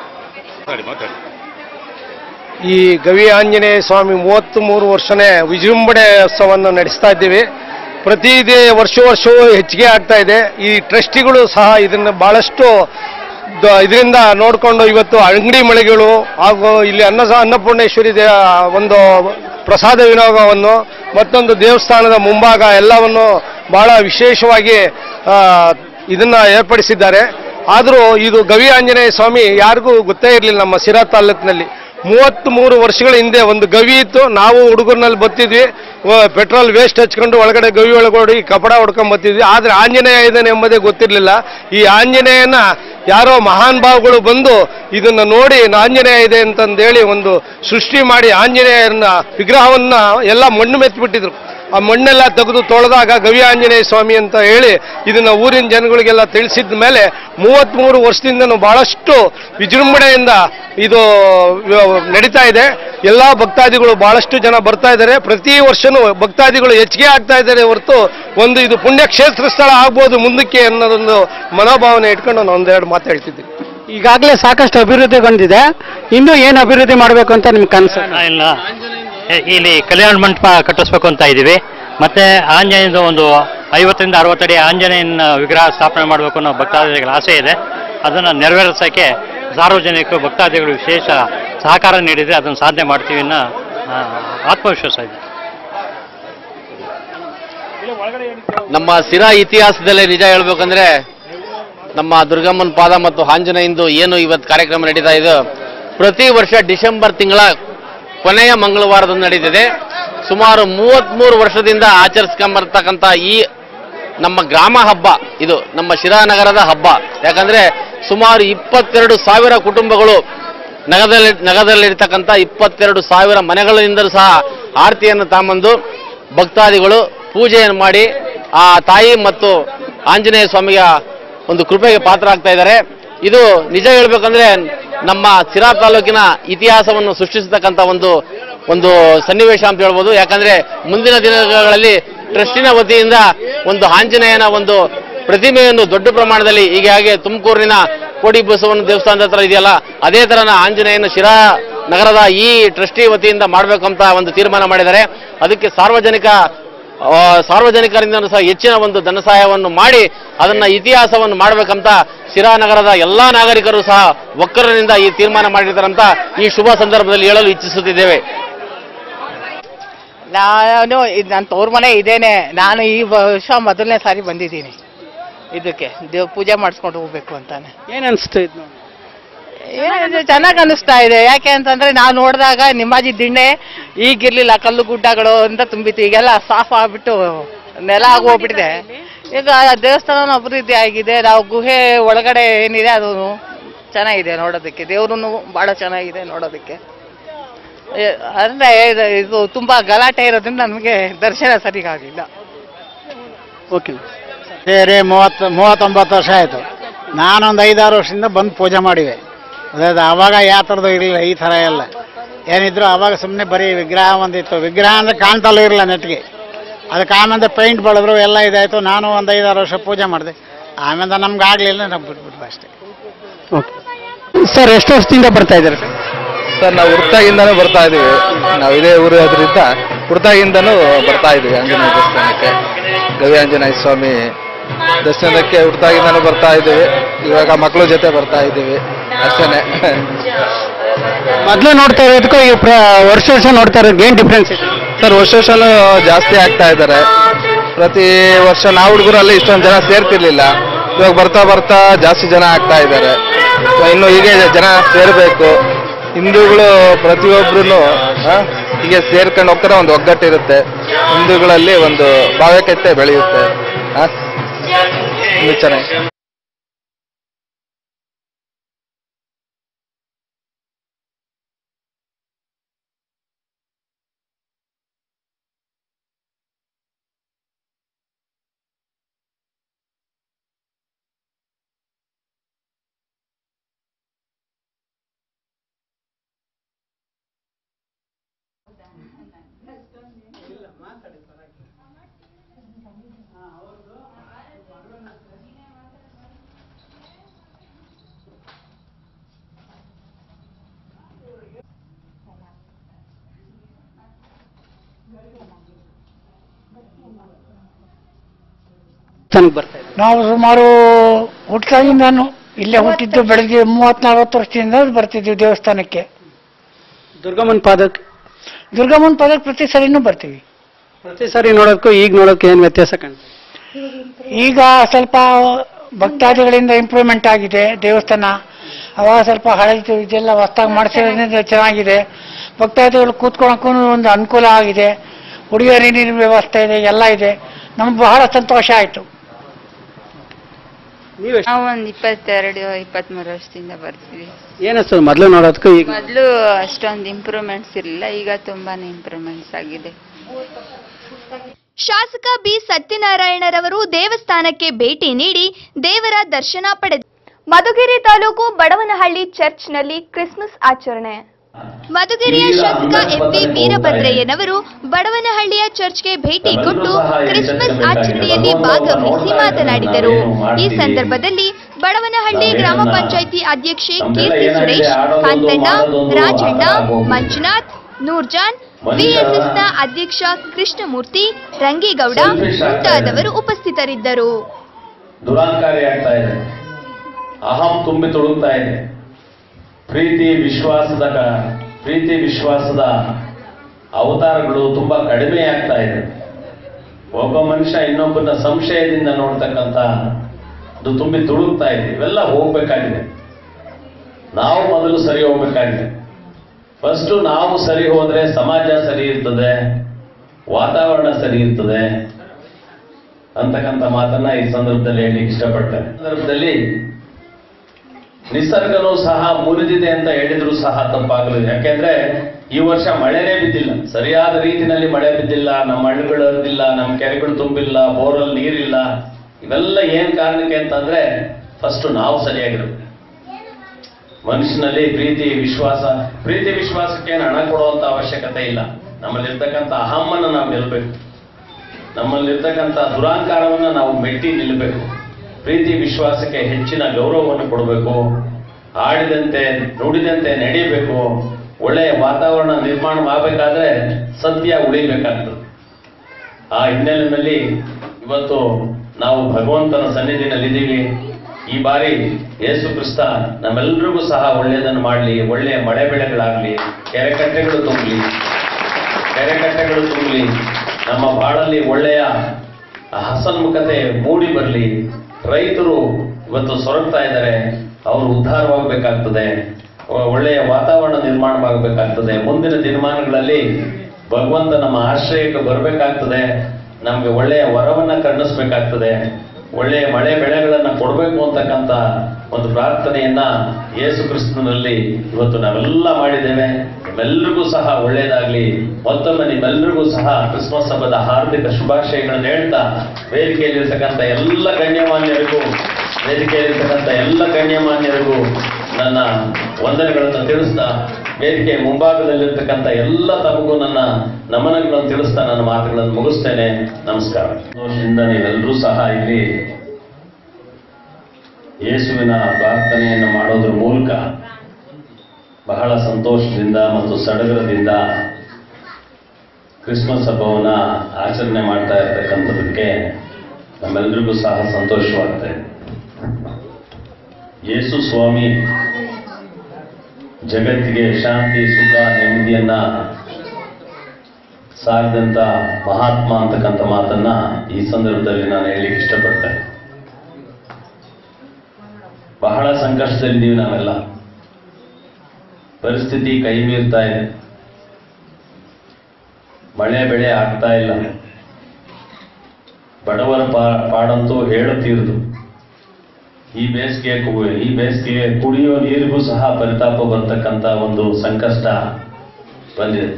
ಈ ಗವಿ ಆಂಜನೇಯ ಸ್ವಾಮಿ ಮೂವತ್ತ್ ಮೂರು ವರ್ಷನೇ ವಿಜೃಂಭಣೆ ಉತ್ಸವವನ್ನು ನಡೆಸ್ತಾ ಇದ್ದೀವಿ ಪ್ರತಿ ದೇ ವರ್ಷ ವರ್ಷವೂ ಹೆಚ್ಚಿಗೆ ಆಗ್ತಾ ಇದೆ ಈ ಟ್ರಸ್ಟಿಗಳು ಸಹ ಇದನ್ನು ಬಹಳಷ್ಟು ದ- ಇದರಿಂದ ನೋಡಿಕೊಂಡು ಇವತ್ತು ಅಂಗಡಿ ಮಳಿಗೆಗಳು ಹಾಗೂ ಇಲ್ಲಿ ಅನ್ನ ಅನ್ನಪೂರ್ಣೇಶ್ವರಿ ದೇ ಒಂದು ಪ್ರಸಾದ ವಿನಿಯೋಗವನ್ನು ಮತ್ತೊಂದು ದೇವಸ್ಥಾನದ ಮುಂಭಾಗ ಎಲ್ಲವನ್ನು ಬಹಳ ವಿಶೇಷವಾಗಿ ಆ, ಇದನ್ನ ಏರ್ಪಡಿಸಿದ್ದಾರೆ ಆದರೂ ಇದು ಗವಿ ಆಂಜನೇಯ ಸ್ವಾಮಿ ಯಾರಿಗೂ ಗೊತ್ತೇ ಇರಲಿಲ್ಲ ನಮ್ಮ ಸಿರಾ ತಾಲೂಕಿನಲ್ಲಿ ಮೂವತ್ತ್ ಮೂರು ವರ್ಷಗಳ ಹಿಂದೆ ಒಂದು ಗವಿ ಇತ್ತು ನಾವು ಹುಡುಗರ್ನಲ್ಲಿ ಬರ್ತಿದ್ವಿ ವ- ಪೆಟ್ರೋಲ್ ವೇಸ್ಟ್ ಹಚ್ಕೊಂಡು ಒಳಗಡೆ ಗವಿ ಒಳಗಡೆ ಕಪಡ ಹೊಡ್ಕೊಂಡ್ ಬರ್ತಿದ್ವಿ ಆದರೆ ಆಂಜನೇಯ ಇದ್ದಾನೆ ಎಂಬುದೇ ಗೊತ್ತಿರಲಿಲ್ಲ ಈ ಆಂಜನೇಯನ ಯಾರೋ ಮಹಾನ್ ಭಾವಗಳು ಬಂದು ಇದನ್ನು ನೋಡಿ ಆಂಜನೇಯ ಇದೆ ಅಂತಂದೇಳಿ ಒಂದು ಸೃಷ್ಟಿ ಮಾಡಿ ಆಂಜನೇಯರನ್ನ ವಿಗ್ರಹವನ್ನ ಎಲ್ಲ ಮಣ್ಣು ಮೆತ್ತಿಬಿಟ್ಟಿದ್ರು ಆ ಮಣ್ಣೆಲ್ಲ ತೆಗೆದು ತೊಳೆದಾಗ ಗವಿ ಆಂಜನೇಯ ಸ್ವಾಮಿ ಅಂತ ಹೇಳಿ ಇದನ್ನ ಊರಿನ ಜನಗಳಿಗೆಲ್ಲ ತಿಳಿಸಿದ ಮೇಲೆ ಮೂವತ್ತ್ಮೂರು ವರ್ಷದಿಂದನೂ ಬಹಳಷ್ಟು ವಿಜೃಂಭಣೆಯಿಂದ ಇದು ವ್ಯ- ನಡೀತಾ ಇದೆ ಎಲ್ಲ ಭಕ್ತಾದಿಗಳು ಬಹಳಷ್ಟು ಜನ ಬರ್ತಾ ಇದ್ದಾರೆ ಪ್ರತಿ ವರ್ಷನೂ ಭಕ್ತಾದಿಗಳು ಹೆಚ್ಚಿಗೆ ಆಗ್ತಾ ಇದ್ದಾರೆ ಹೊರತು ಒಂದು ಇದು ಪುಣ್ಯಕ್ಷೇತ್ರ ಸ್ಥಳ ಆಗ್ಬೋದು ಮುಂದಕ್ಕೆ ಅನ್ನೋದೊಂದು ಮನೋಭಾವನೆ ಇಟ್ಕೊಂಡು ನಾನು ಒಂದೆರಡು ಮಾತು ಹೇಳ್ತಿದ್ದೀನಿ ಈಗಾಗಲೇ ಸಾಕಷ್ಟು ಅಭಿವೃದ್ಧಿಗೊಂಡಿದೆ ಇನ್ನೂ ಏನು ಅಭಿವೃದ್ಧಿ ಮಾಡಬೇಕು ಅಂತ ನಿಮ್ಗೆ ಕನಸು ಇಲ್ಲ ಇ- ಇಲ್ಲಿ ಕಲ್ಯಾಣ ಮಂಟಪ ಕಟ್ಟಿಸ್ಬೇಕು ಅಂತ ಇದ್ದೀವಿ ಮತ್ತೆ ಆಂಜನೇಯದ ಒಂದು ಐವತ್ತರಿಂದ ಅರವತ್ತಡಿ ಆಂಜನೇಯನ ವಿಗ್ರಹ ಸ್ಥಾಪನೆ ಮಾಡಬೇಕು ಅನ್ನೋ ಭಕ್ತಾದಿಗಳ ಆಸೆ ಇದೆ ಅದನ್ನು ನೆರವೇರಿಸೋಕ್ಕೆ ಸಾರ್ವಜನಿಕರು ಭಕ್ತಾದಿಗಳು ವಿಶೇಷ ಸಹಕಾರ ನೀಡಿದರೆ ಅದನ್ನು ಸಾಧನೆ ಮಾಡ್ತೀವಿ ಅನ್ನೋ ಆ, ಆತ್ಮವಿಶ್ವಾಸ ಇದೆ ನಮ್ಮ ಸಿರಾ ಇತಿಹಾಸದಲ್ಲೇ ನಿಜ ಹೇಳ್ಬೇಕಂದ್ರೆ ನಮ್ಮ ದುರ್ಗಮ್ಮನ ಪಾದ ಮತ್ತು ಆಂಜನೇಯಂದು ಏನು ಇವತ್ತು ಕಾರ್ಯಕ್ರಮ ನಡೀತಾ ಇದೆ ಪ್ರತಿ ವರ್ಷ ಡಿಸೆಂಬರ್ ತಿಂಗಳ ಕೊನೆಯ ಮಂಗಳವಾರದಂದು ನಡೀತಿದೆ ಸುಮಾರು ಮೂವತ್ತ್ಮೂರು ವರ್ಷದಿಂದ ಆಚರಿಸ್ಕೊಂಬರ್ತಕ್ಕಂಥ ಈ ನಮ್ಮ ಗ್ರಾಮ ಹಬ್ಬ ಇದು ನಮ್ಮ ಶಿರಾನಗರದ ಹಬ್ಬ ಯಾಕಂದ್ರೆ ಸುಮಾರು ಇಪ್ಪತ್ತೆರಡು ಸಾವಿರ ಕುಟುಂಬಗಳು ನಗರದಲ್ಲಿ ನಗರದಲ್ಲಿರ್ತಕ್ಕಂಥ ಇಪ್ಪತ್ತೆರಡು ಸಾವಿರ ಮನೆಗಳಿಂದಲೂ ಸಹ ಆರತಿಯನ್ನು ತಾಂಬಂದು ಭಕ್ತಾದಿಗಳು ಪೂಜೆಯನ್ನು ಮಾಡಿ ಆ ತಾಯಿ ಮತ್ತು ಆಂಜನೇಯ ಸ್ವಾಮಿಯ ಒಂದು ಕೃಪೆಗೆ ಪಾತ್ರ ಆಗ್ತಾ ಇದ್ದಾರೆ ಇದು ನಿಜ ಹೇಳ್ಬೇಕಂದ್ರೆ ನಮ್ಮ ಸಿರಾ ತಾಲೂಕಿನ ಇತಿಹಾಸವನ್ನು ಸೃಷ್ಟಿಸತಕ್ಕಂಥ ಒಂದು ಒಂದು ಸನ್ನಿವೇಶ ಅಂತ ಹೇಳ್ಬೋದು ಯಾಕಂದ್ರೆ ಮುಂದಿನ ದಿನಗಳಲ್ಲಿ ಟ್ರಸ್ಟಿನ ವತಿಯಿಂದ ಒಂದು ಆಂಜನೇಯನ ಒಂದು ಪ್ರತಿಮೆಯನ್ನು ದೊಡ್ಡ ಪ್ರಮಾಣದಲ್ಲಿ ಈಗ ಹಾಗೆ ತುಮಕೂರಿನ ಕೋಡಿ ಬಸವನ ದೇವಸ್ಥಾನದ ಹತ್ರ ಇದೆಯಲ್ಲ ಅದೇ ತರನ ಆಂಜನೇಯನ ಶಿರಾ ನಗರದ ಈ ಟ್ರಸ್ಟಿ ವತಿಯಿಂದ ಮಾಡಬೇಕಂತ ಒಂದು ತೀರ್ಮಾನ ಮಾಡಿದ್ದಾರೆ ಅದಕ್ಕೆ ಸಾರ್ವಜನಿಕ ಆ, ಸಾರ್ವಜನಿಕರಿಂದ ಸಹ ಹೆಚ್ಚಿನ ಒಂದು ಧನ ಸಹಾಯವನ್ನು ಮಾಡಿ ಅದನ್ನ ಇತಿಹಾಸವನ್ನು ಮಾಡಬೇಕಂತ ಶಿರಾ ನಗರದ ಎಲ್ಲಾ ನಾಗರಿಕರು ಸಹ ಒಕ್ಕರನಿಂದ ಈ ತೀರ್ಮಾನ ಮಾಡಿದ್ದಾರಂತ ಈ ಶುಭ ಸಂದರ್ಭದಲ್ಲಿ ಹೇಳಲು ಇಚ್ಛಿಸುತ್ತಿದ್ದೇವೆ ನಾನು ಇದು ನನ್ನ ತವ್ರ ಮನೆ ಇದೇನೆ ನಾನು ಈ ವರ್ಷ ಮೊದಲನೇ ಸಾರಿ ಬಂದಿದ್ದೀನಿ ಇದಕ್ಕೆ ದೇವ್ ಪೂಜೆ ಮಾಡಿಸ್ಕೊಂಡು ಹೋಗ್ಬೇಕು ಅಂತಾನೆ ಏನು ಅನಿಸ್ತು ಇದು ನೋಡಿ? ಏನಿದೆ ಚೆನ್ನಾಗಿ ಅನಿಸ್ತಾ ಇದೆ ಯಾಕೆ ಅಂತಂದ್ರೆ ನಾವು ನೋಡಿದಾಗ ನಿಮ್ಮಾಜಿ ದಿಣ್ಣೆ ಈಗಿರ್ಲಿಲ್ಲ ಕಲ್ಲು ಗುಡ್ಡಗಳು ಅಂತ ತುಂಬಿತ್ತು ಈಗೆಲ್ಲ ಸಾಫ್ ಆಗ್ಬಿಟ್ಟು ನೆಲ ಆಗಿ ಹೋಗ್ಬಿಟ್ಟಿದೆ ಈಗ ದೇವಸ್ಥಾನ ಅಭಿವೃದ್ಧಿ ಆಗಿದೆ ನಾವು ಗುಹೆ ಒಳಗಡೆ ಏನಿದೆ ಅದು ಚೆನ್ನಾಗಿದೆ ನೋಡೋದಕ್ಕೆ ದೇವ್ರು ಭಾಳ ಚೆನ್ನಾಗಿದೆ ನೋಡೋದಕ್ಕೆ ಏ- ಅಂದ್ರೆ ಇದು- ಇದು ತುಂಬಾ ಗಲಾಟೆ ಇರೋದ್ರಿಂದ ನಮಗೆ ದರ್ಶನ ಸರಿಗಾಗಲಿಲ್ಲ ಓಕೆ ಸೇರಿ ಮೂವತ್ತು ಮೂವತ್ತೊಂಬತ್ತು ವರ್ಷ ಆಯಿತು ನಾನೊಂದು ಐದಾರು ವರ್ಷದಿಂದ ಬಂದು ಪೂಜೆ ಮಾಡಿವೆ ಅದಾದ ಆವಾಗ ಯಾವ ಥರದ್ದು ಇರಲಿಲ್ಲ ಈ ಥರ ಎಲ್ಲ ಏನಿದ್ರು ಆವಾಗ ಸುಮ್ಮನೆ ಬರೀ ವಿಗ್ರಹ ಒಂದಿತ್ತು ವಿಗ್ರಹ ಅಂದರೆ ಕಾಣ್ತಲೂ ಇರಲಿಲ್ಲ ನೆಟ್ಗೆ ಅದಕ್ಕೆ ಆಮೇಲೆ ಪೇಂಟ್ ಬೆಳೆದ್ರು ಎಲ್ಲ ಇದಾಯಿತು ನಾನು ಒಂದು ಐದಾರು ವರ್ಷ ಪೂಜೆ ಮಾಡಿದೆ ಆಮೇಲೆ ನಮ್ಗೆ ಆಗಲಿಲ್ಲ ನಾವು ಬಿಟ್ಬಿಟ್ವಿ ಅಷ್ಟೇ ಓಕೆ ಸರ್ ಎಷ್ಟು ವರ್ಷದಿಂದ ಬರ್ತಾ ಇದ್ದಾರೆ ಸರ್ ಸರ್ ನಾವು ಹುರ್ತಾಗಿಂದನೂ ಬರ್ತಾ ಇದೀವಿ ನಾವು ಇದೇ ಊರು ಅದರಿಂದ ಹುರ್ತಾಗಿಂದನೂ ಬರ್ತಾ ಇದೀವಿ ಆಂಜನೇಯ ದೇವಸ್ಥಾನಕ್ಕೆ ಗವಿ ಆಂಜನೇಯ ಸ್ವಾಮಿ ದರ್ಶನಕ್ಕೆ ಹುರ್ತಾಗಿಂದನೂ ಬರ್ತಾ ಇದ್ದೀವಿ ಇವಾಗ ಮಕ್ಕಳ ಜೊತೆ ಬರ್ತಾ ಇದ್ದೀವಿ ಅಷ್ಟೇನೆ ಮೊದಲು ನೋಡ್ತಾ ಇರೋದಕ್ಕೂ ಈ ಪ್ರ ವರ್ಷ ವರ್ಷ ನೋಡ್ತಾ ಇರೋದು ಏನು ಡಿಫ್ರೆನ್ಸ್ ಇದೆ ಸರ್ ವರ್ಷ ವರ್ಷನೂ ಜಾಸ್ತಿ ಆಗ್ತಾ ಇದ್ದಾರೆ ಪ್ರತಿ ವರ್ಷ ನಾವು ಹುಡುಗರಲ್ಲಿ ಇಷ್ಟೊಂದು ಜನ ಸೇರ್ತಿರ್ಲಿಲ್ಲ ಇವಾಗ ಬರ್ತಾ ಬರ್ತಾ ಜಾಸ್ತಿ ಜನ ಆಗ್ತಾ ಇದ್ದಾರೆ ಇನ್ನು ಹೀಗೆ ಜನ ಸೇರಬೇಕು ಹಿಂದೂಗಳು ಪ್ರತಿಯೊಬ್ರು ಹೀಗೆ ಸೇರ್ಕೊಂಡು ಹೋಗ್ತಾರೆ ಒಂದು ಒಗ್ಗಟ್ಟಿರುತ್ತೆ ಹಿಂದೂಗಳಲ್ಲಿ ಒಂದು ಭಾವೈಕ್ಯತೆ ಬೆಳೆಯುತ್ತೆ ಆ? ಇನ್ನು ಚೆನ್ನಾಗಿ ತನಗೆ ಬರ್ತಾ ಇದೆ ನಾವು ಸುಮಾರು ಹುಟ್ಟಾಗಿಂದಾನು ಇಲ್ಲೇ ಹುಟ್ಟಿದ್ದು ಬೆಳಗ್ಗೆ ಮೂವತ್ತ್ ನಲ್ವತ್ತು ವರ್ಷದಿಂದ ಬರ್ತಿದ್ವಿ ದೇವಸ್ಥಾನಕ್ಕೆ ದುರ್ಗಮ್ಮನ ಪಾದಕ್ಕೆ ದುರ್ಗಮ್ಮನ ಪದಕ್ಕೆ ಪ್ರತಿ ಸರಿನೂ ಬರ್ತೀವಿ ಪ್ರತಿ ಸಾರಿ ನೋಡೋಕ್ಕೂ ಈಗ ನೋಡೋಕೆ ಏನು ವ್ಯತ್ಯಾಸ ಕಾಣ್ತದೆ ಈಗ ಸ್ವಲ್ಪ ಭಕ್ತಾದಿಗಳಿಂದ ಇಂಪ್ರೂವ್ಮೆಂಟ್ ಆಗಿದೆ ದೇವಸ್ಥಾನ ಅವಾಗ ಸ್ವಲ್ಪ ಹಳೆದು ಇದೆಲ್ಲ ಹೊಸ್ದಾಗಿ ಮಾಡಿಸಿರೋದ್ರಿಂದ ಚೆನ್ನಾಗಿದೆ ಭಕ್ತಾದಿಗಳು ಕೂತ್ಕೊಳ್ಳೋಕ್ಕೂ ಒಂದು ಅನುಕೂಲ ಆಗಿದೆ ಹುಡುಗಿಯರ ನೀರಿನ ವ್ಯವಸ್ಥೆ ಇದೆ ಎಲ್ಲ ಇದೆ ನಮ್ಗೆ ಬಹಳ ಸಂತೋಷ ಆಯಿತು ನಾವು ಒಂದು ಇಪ್ಪತ್ತೆರಡು ಇಪ್ಪತ್ಮೂರು ವರ್ಷದಿಂದ ಬರ್ತೀವಿ ಏನಿಸ್ತದೆ ಮೊದಲು ನೋಡೋದಕ್ಕೂ ಈಗ ಮೊದಲು ಅಷ್ಟೊಂದು ಇಂಪ್ರೂವ್ಮೆಂಟ್ಸ್ ಇರಲಿಲ್ಲ ಈಗ ತುಂಬಾನೇ ಇಂಪ್ರೂವ್ಮೆಂಟ್ಸ್ ಆಗಿದೆ ಶಾಸಕ ಬಿ ಸತ್ಯನಾರಾಯಣರವರು ದೇವಸ್ಥಾನಕ್ಕೆ ಭೇಟಿ ನೀಡಿ ದೇವರ ದರ್ಶನ ಪಡೆದರು ಮಧುಗಿರಿ ತಾಲೂಕು ಬಡವನಹಳ್ಳಿ ಚರ್ಚ್ನಲ್ಲಿ ಕ್ರಿಸ್ಮಸ್ ಆಚರಣೆ ಮಧುಗಿರಿಯ ಶಾಸಕ ಎಂಪಿ ವೀರಭದ್ರಯ್ಯನವರು ಬಡವನಹಳ್ಳಿಯ ಚರ್ಚ್ಗೆ ಭೇಟಿ ಕೊಟ್ಟು ಕ್ರಿಸ್ಮಸ್ ಆಚರಣೆಯಲ್ಲಿ ಭಾಗವಹಿಸಿ ಮಾತನಾಡಿದರು ಈ ಸಂದರ್ಭದಲ್ಲಿ ಬಡವನಹಳ್ಳಿ ಗ್ರಾಮ ಪಂಚಾಯಿತಿ ಅಧ್ಯಕ್ಷೆ ಕೀರ್ತಿ ಸುರೇಶ್ ಕಾಂತಣ್ಣ ರಾಜಣ್ಣ ಮಂಜುನಾಥ್ ನೂರ್ಜಾನ್ ವಿಎಸ್ಎಸ್ನ ಅಧ್ಯಕ್ಷ ಕೃಷ್ಣಮೂರ್ತಿ ರಂಗೇಗೌಡ ಮುಂತಾದವರು ಉಪಸ್ಥಿತರಿದ್ದರು ದುರಾಂಕಾರಿ ಆಗ್ತಾ ಇದೆ ಅಹಂ ತುಂಬಿ ತುಳುಕ್ತಾ ಇದೆ ಪ್ರೀತಿ ವಿಶ್ವಾಸದ ಕ- ಪ್ರೀತಿ ವಿಶ್ವಾಸದ ಅವತಾರಗಳು ತುಂಬಾ ಕಡಿಮೆ ಆಗ್ತಾ ಇದೆ ಒಬ್ಬ ಮನುಷ್ಯ ಇನ್ನೊಬ್ಬನ ಸಂಶಯದಿಂದ ನೋಡ್ತಕ್ಕಂಥ ಅದು ತುಂಬಿ ತುಳುಕ್ತಾ ಇದೆ ಇವೆಲ್ಲ ಹೋಗ್ಬೇಕಾಗಿದೆ ನಾವು ಮೊದಲು ಸರಿ ಹೋಗ್ಬೇಕಾಗಿದೆ ಫಸ್ಟು ನಾವು ಸರಿ ಹೋದ್ರೆ ಸಮಾಜ ಸರಿ ಇರ್ತದೆ ವಾತಾವರಣ ಸರಿ ಇರ್ತದೆ ಅಂತಕ್ಕಂಥ ಮಾತನ್ನ ಈ ಸಂದರ್ಭದಲ್ಲಿ ಹೇಳಲಿಕ್ಕೆ ಇಷ್ಟಪಡ್ತೇನೆ ಈ ಸಂದರ್ಭದಲ್ಲಿ ನಿಸರ್ಗನೂ ಸಹ ಮುರಿದಿದೆ ಅಂತ ಹೇಳಿದ್ರು ಸಹ ತಪ್ಪಾಗಲಿದೆ ಯಾಕೆಂದ್ರೆ ಈ ವರ್ಷ ಮಳೆನೇ ಬಿದ್ದಿಲ್ಲ ಸರಿಯಾದ ರೀತಿನಲ್ಲಿ ಮಳೆ ಬಿದ್ದಿಲ್ಲ ನಮ್ಮ ಹಣ್ಣುಗಳು ಹರಿದಿಲ್ಲ ನಮ್ಮ ಕೆರೆಗಳು ತುಂಬಿಲ್ಲ ಬೋರಲ್ಲಿ ನೀರಿಲ್ಲ ಇವೆಲ್ಲ ಏನ್ ಕಾರಣಕ್ಕೆ ಅಂತಂದ್ರೆ ಫಸ್ಟ್ ನಾವು ಸರಿಯಾಗಿರ್ಬೇಕು ಮನುಷ್ಯನಲ್ಲಿ ಪ್ರೀತಿ ವಿಶ್ವಾಸ ಪ್ರೀತಿ ವಿಶ್ವಾಸಕ್ಕೆ ಏನು ಹಣ ಕೊಡುವಂತ ಅವಶ್ಯಕತೆ ಇಲ್ಲ ನಮ್ಮಲ್ಲಿರ್ತಕ್ಕಂಥ ಅಹಮ್ಮನ್ನು ನಾವು ನಿಲ್ಬೇಕು ನಮ್ಮಲ್ಲಿರ್ತಕ್ಕಂಥ ದುರಾಂಕಾರವನ್ನ ನಾವು ಮೆಟ್ಟಿ ನಿಲ್ಲಬೇಕು ಪ್ರೀತಿ ವಿಶ್ವಾಸಕ್ಕೆ ಹೆಚ್ಚಿನ ಗೌರವವನ್ನು ಕೊಡಬೇಕು ಆಡಿದಂತೆ ನುಡಿದಂತೆ ನಡೀಬೇಕು ಒಳ್ಳೆಯ ವಾತಾವರಣ ನಿರ್ಮಾಣ ಮಾಡಬೇಕಾದ್ರೆ ಸತ್ಯ ಉಳಿಬೇಕಾಗ್ತದೆ ಆ ಹಿನ್ನೆಲೆಯಲ್ಲಿ ಇವತ್ತು ನಾವು ಭಗವಂತನ ಸನ್ನಿಧಿನಲ್ಲಿದ್ದೀವಿ ಈ ಬಾರಿ ಯೇಸು ಕ್ರಿಸ್ತ ನಮ್ಮೆಲ್ಲರಿಗೂ ಸಹ ಒಳ್ಳೆಯದನ್ನು ಮಾಡಲಿ ಒಳ್ಳೆಯ ಮಳೆ ಬೆಳೆಗಳಾಗಲಿ ಕೆರೆಕಟ್ಟೆಗಳು ತುಂಬಲಿ ಕೆರೆಕಟ್ಟೆಗಳು ತುಂಬಲಿ ನಮ್ಮ ಬಾಳಲ್ಲಿ ಒಳ್ಳೆಯ ಹಸನ್ಮುಖತೆ ಮೂಡಿ ಬರಲಿ ರೈತರು ಇವತ್ತು ಸೊರಗ್ತಾ ಇದ್ದಾರೆ ಅವರು ಉದ್ಧಾರವಾಗಬೇಕಾಗ್ತದೆ ಒ- ಒಳ್ಳೆಯ ವಾತಾವರಣ ನಿರ್ಮಾಣವಾಗಬೇಕಾಗ್ತದೆ ಮುಂದಿನ ದಿನಮಾನಗಳಲ್ಲಿ ಭಗವಂತ ನಮ್ಮ ಆಶ್ರಯಕ್ಕೆ ಬರಬೇಕಾಗ್ತದೆ ನಮಗೆ ಒಳ್ಳೆಯ ವರವನ್ನ ಕರುಣಿಸ್ಬೇಕಾಗ್ತದೆ ಒಳ್ಳೆಯ ಮಳೆ ಬೆಳೆಗಳನ್ನ ಕೊಡಬೇಕು ಅಂತಕ್ಕಂಥ ಒಂದು ಪ್ರಾರ್ಥನೆಯನ್ನ ಯೇಸು ಕ್ರಿಸ್ತನಲ್ಲಿ ಇವತ್ತು ನಾವೆಲ್ಲ ಮಾಡಿದ್ದೇವೆ ನಿಮ್ಮೆಲ್ಲರಿಗೂ ಸಹ ಒಳ್ಳೆಯದಾಗ್ಲಿ ಮತ್ತೊಮ್ಮೆ ನಿಮ್ಮೆಲ್ಲರಿಗೂ ಸಹ ಕ್ರಿಸ್ಮಸ್ ಹಬ್ಬದ ಹಾರ್ದಿಕ ಶುಭಾಶಯಗಳನ್ನು ಹೇಳ್ತಾ ವೇದಿಕೆಯಲ್ಲಿರ್ತಕ್ಕಂಥ ಎಲ್ಲ ಗಣ್ಯಮಾನ್ಯರಿಗೂ ವೇದಿಕೆಯಲ್ಲಿರ್ತಕ್ಕಂಥ ಎಲ್ಲ ಗಣ್ಯಮಾನ್ಯರಿಗೂ ನನ್ನ ವಂದನೆಗಳನ್ನು ತಿಳಿಸ್ತಾ ವೇದಿಕೆ ಮುಂಭಾಗದಲ್ಲಿರ್ತಕ್ಕಂಥ ಎಲ್ಲ ತಮಗೂ ನನ್ನ ನಮನಗಳನ್ನು ತಿಳಿಸ್ತಾ ನನ್ನ ಮಾತುಗಳನ್ನು ಮುಗಿಸ್ತೇನೆ ನಮಸ್ಕಾರ ಸಂತೋಷದಿಂದ ನೀವೆಲ್ಲರೂ ಸಹ ಇಲ್ಲಿ ಯೇಸುವಿನ ಪ್ರಾರ್ಥನೆಯನ್ನು ಮಾಡೋದ್ರ ಮೂಲಕ ಬಹಳ ಸಂತೋಷದಿಂದ ಮತ್ತು ಸಡಗರದಿಂದ ಕ್ರಿಸ್ಮಸ್ ಹಬ್ಬವನ್ನ ಆಚರಣೆ ಮಾಡ್ತಾ ಇರ್ತಕ್ಕಂಥದಕ್ಕೆ ನಮ್ಮೆಲ್ಲರಿಗೂ ಸಹ ಸಂತೋಷವಾಗ್ತಾ ಇದೆ ಯೇಸು ಸ್ವಾಮಿ ಜಗತ್ತಿಗೆ ಶಾಂತಿ ಸುಖ ನೆಮ್ಮದಿಯನ್ನ ಸಾರಿದಂತ ಮಹಾತ್ಮ ಅಂತಕ್ಕಂಥ ಮಾತನ್ನ ಈ ಸಂದರ್ಭದಲ್ಲಿ ನಾನು ಹೇಳಲಿಕ್ಕೆ ಇಷ್ಟಪಡ್ತೇನೆ ಬಹಳ ಸಂಕಷ್ಟದಲ್ಲಿದ್ದೀವಿ ನಾವೆಲ್ಲ ಪರಿಸ್ಥಿತಿ ಕೈ ಮೀರ್ತಾ ಇದೆ ಮಳೆ ಬೆಳೆ ಆಗ್ತಾ ಇಲ್ಲ ಬಡವರ ಪಾ ಪಾಡಂತೂ ಹೇಳುತ್ತೀರದು ಈ ಬೇಸಿಗೆ ಕು- ಈ ಬೇಸಿಗೆ ಕುಡಿಯೋ ನೀರಿಗೂ ಸಹ ಪರಿತಾಪ ಬರ್ತಕ್ಕಂಥ ಒಂದು ಸಂಕಷ್ಟ ಬಂದಿದೆ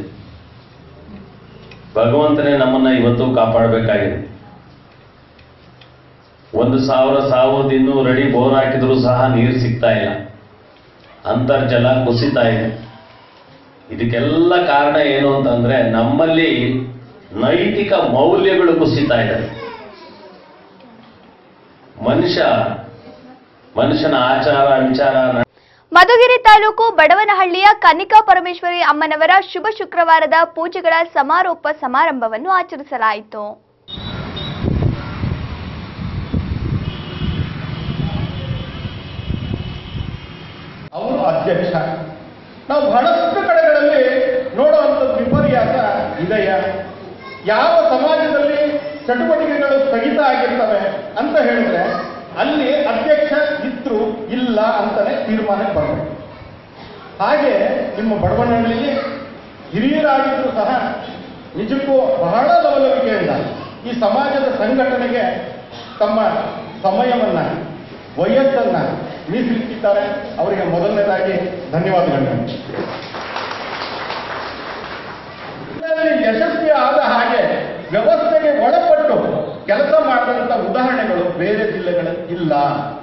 ಭಗವಂತನೇ ನಮ್ಮನ್ನ ಇವತ್ತು ಕಾಪಾಡಬೇಕಾಗಿದೆ ಒಂದು ಸಾವಿರ ಸಾವಿರದ ಇನ್ನೂರು ಅಡಿ ಬೋರ್ ಹಾಕಿದ್ರು ಸಹ ನೀರು ಸಿಗ್ತಾ ಇಲ್ಲ ಅಂತರ್ಜಲ ಕುಸಿತಾ ಇದೆ ಇದಕ್ಕೆಲ್ಲ ಕಾರಣ ಏನು ಅಂತಂದ್ರೆ ನಮ್ಮಲ್ಲಿ ನೈತಿಕ ಮೌಲ್ಯಗಳು ಕುಸಿತಾ ಇದ್ದಾವೆ ಮನುಷ್ಯ ಮನುಷ್ಯನ ಆಚಾರ ವಿಚಾರ ನ- ಮಧುಗಿರಿ ತಾಲೂಕು ಬಡವನಹಳ್ಳಿಯ ಕನಿಕಾ ಪರಮೇಶ್ವರಿ ಅಮ್ಮನವರ ಶುಭ ಶುಕ್ರವಾರದ ಪೂಜೆಗಳ ಸಮಾರೋಪ ಸಮಾರಂಭವನ್ನು ಆಚರಿಸಲಾಯಿತು ಅವರು ಅಧ್ಯಕ್ಷ ನಾವು ಬಹಳಷ್ಟು ಕಡೆಗಳಲ್ಲಿ ನೋಡುವಂಥದ್ದು ವಿಪರ್ಯಾಸ ಇದೆಯಾ ಯಾವ ಸಮಾಜದಲ್ಲಿ ಚಟುವಟಿಕೆಗಳು ಸ್ಥಗಿತ ಆಗಿರ್ತವೆ ಅಂತ ಹೇಳಿದ್ರೆ ಅಲ್ಲಿ ಅಧ್ಯಕ್ಷ ಇದ್ರು ಇಲ್ಲ ಅಂತಾನೆ ತೀರ್ಮಾನಕ್ಕೆ ಬರಬೇಕು ಹಾಗೆ ನಿಮ್ಮ ಬಡವನಹಳ್ಳಿಲಿ ಹಿರಿಯರಾಗಿದ್ರು ಸಹ ನಿಜಕ್ಕೂ ಬಹಳ ಲವಲವಿಕೆಯಿಂದ ಈ ಸಮಾಜದ ಸಂಘಟನೆಗೆ ತಮ್ಮ ಸಮಯವನ್ನ ವಯಸ್ಸನ್ನ ಮೀಸಲಿಟ್ಟಿದ್ದಾರೆ ಅವರಿಗೆ ಮೊದಲನೇದಾಗಿ ಧನ್ಯವಾದಗಳು ಇದರಲ್ಲಿ ಯಶಸ್ವಿ ಆದ ಹಾಗೆ ವ್ಯವಸ್ಥೆಗೆ ಒಳ ಕೆಲಸ ಮಾಡಿದಂಥ ಉದಾಹರಣೆಗಳು ಬೇರೆ ಜಿಲ್ಲೆಗಳಲ್ಲಿ ಇಲ್ಲ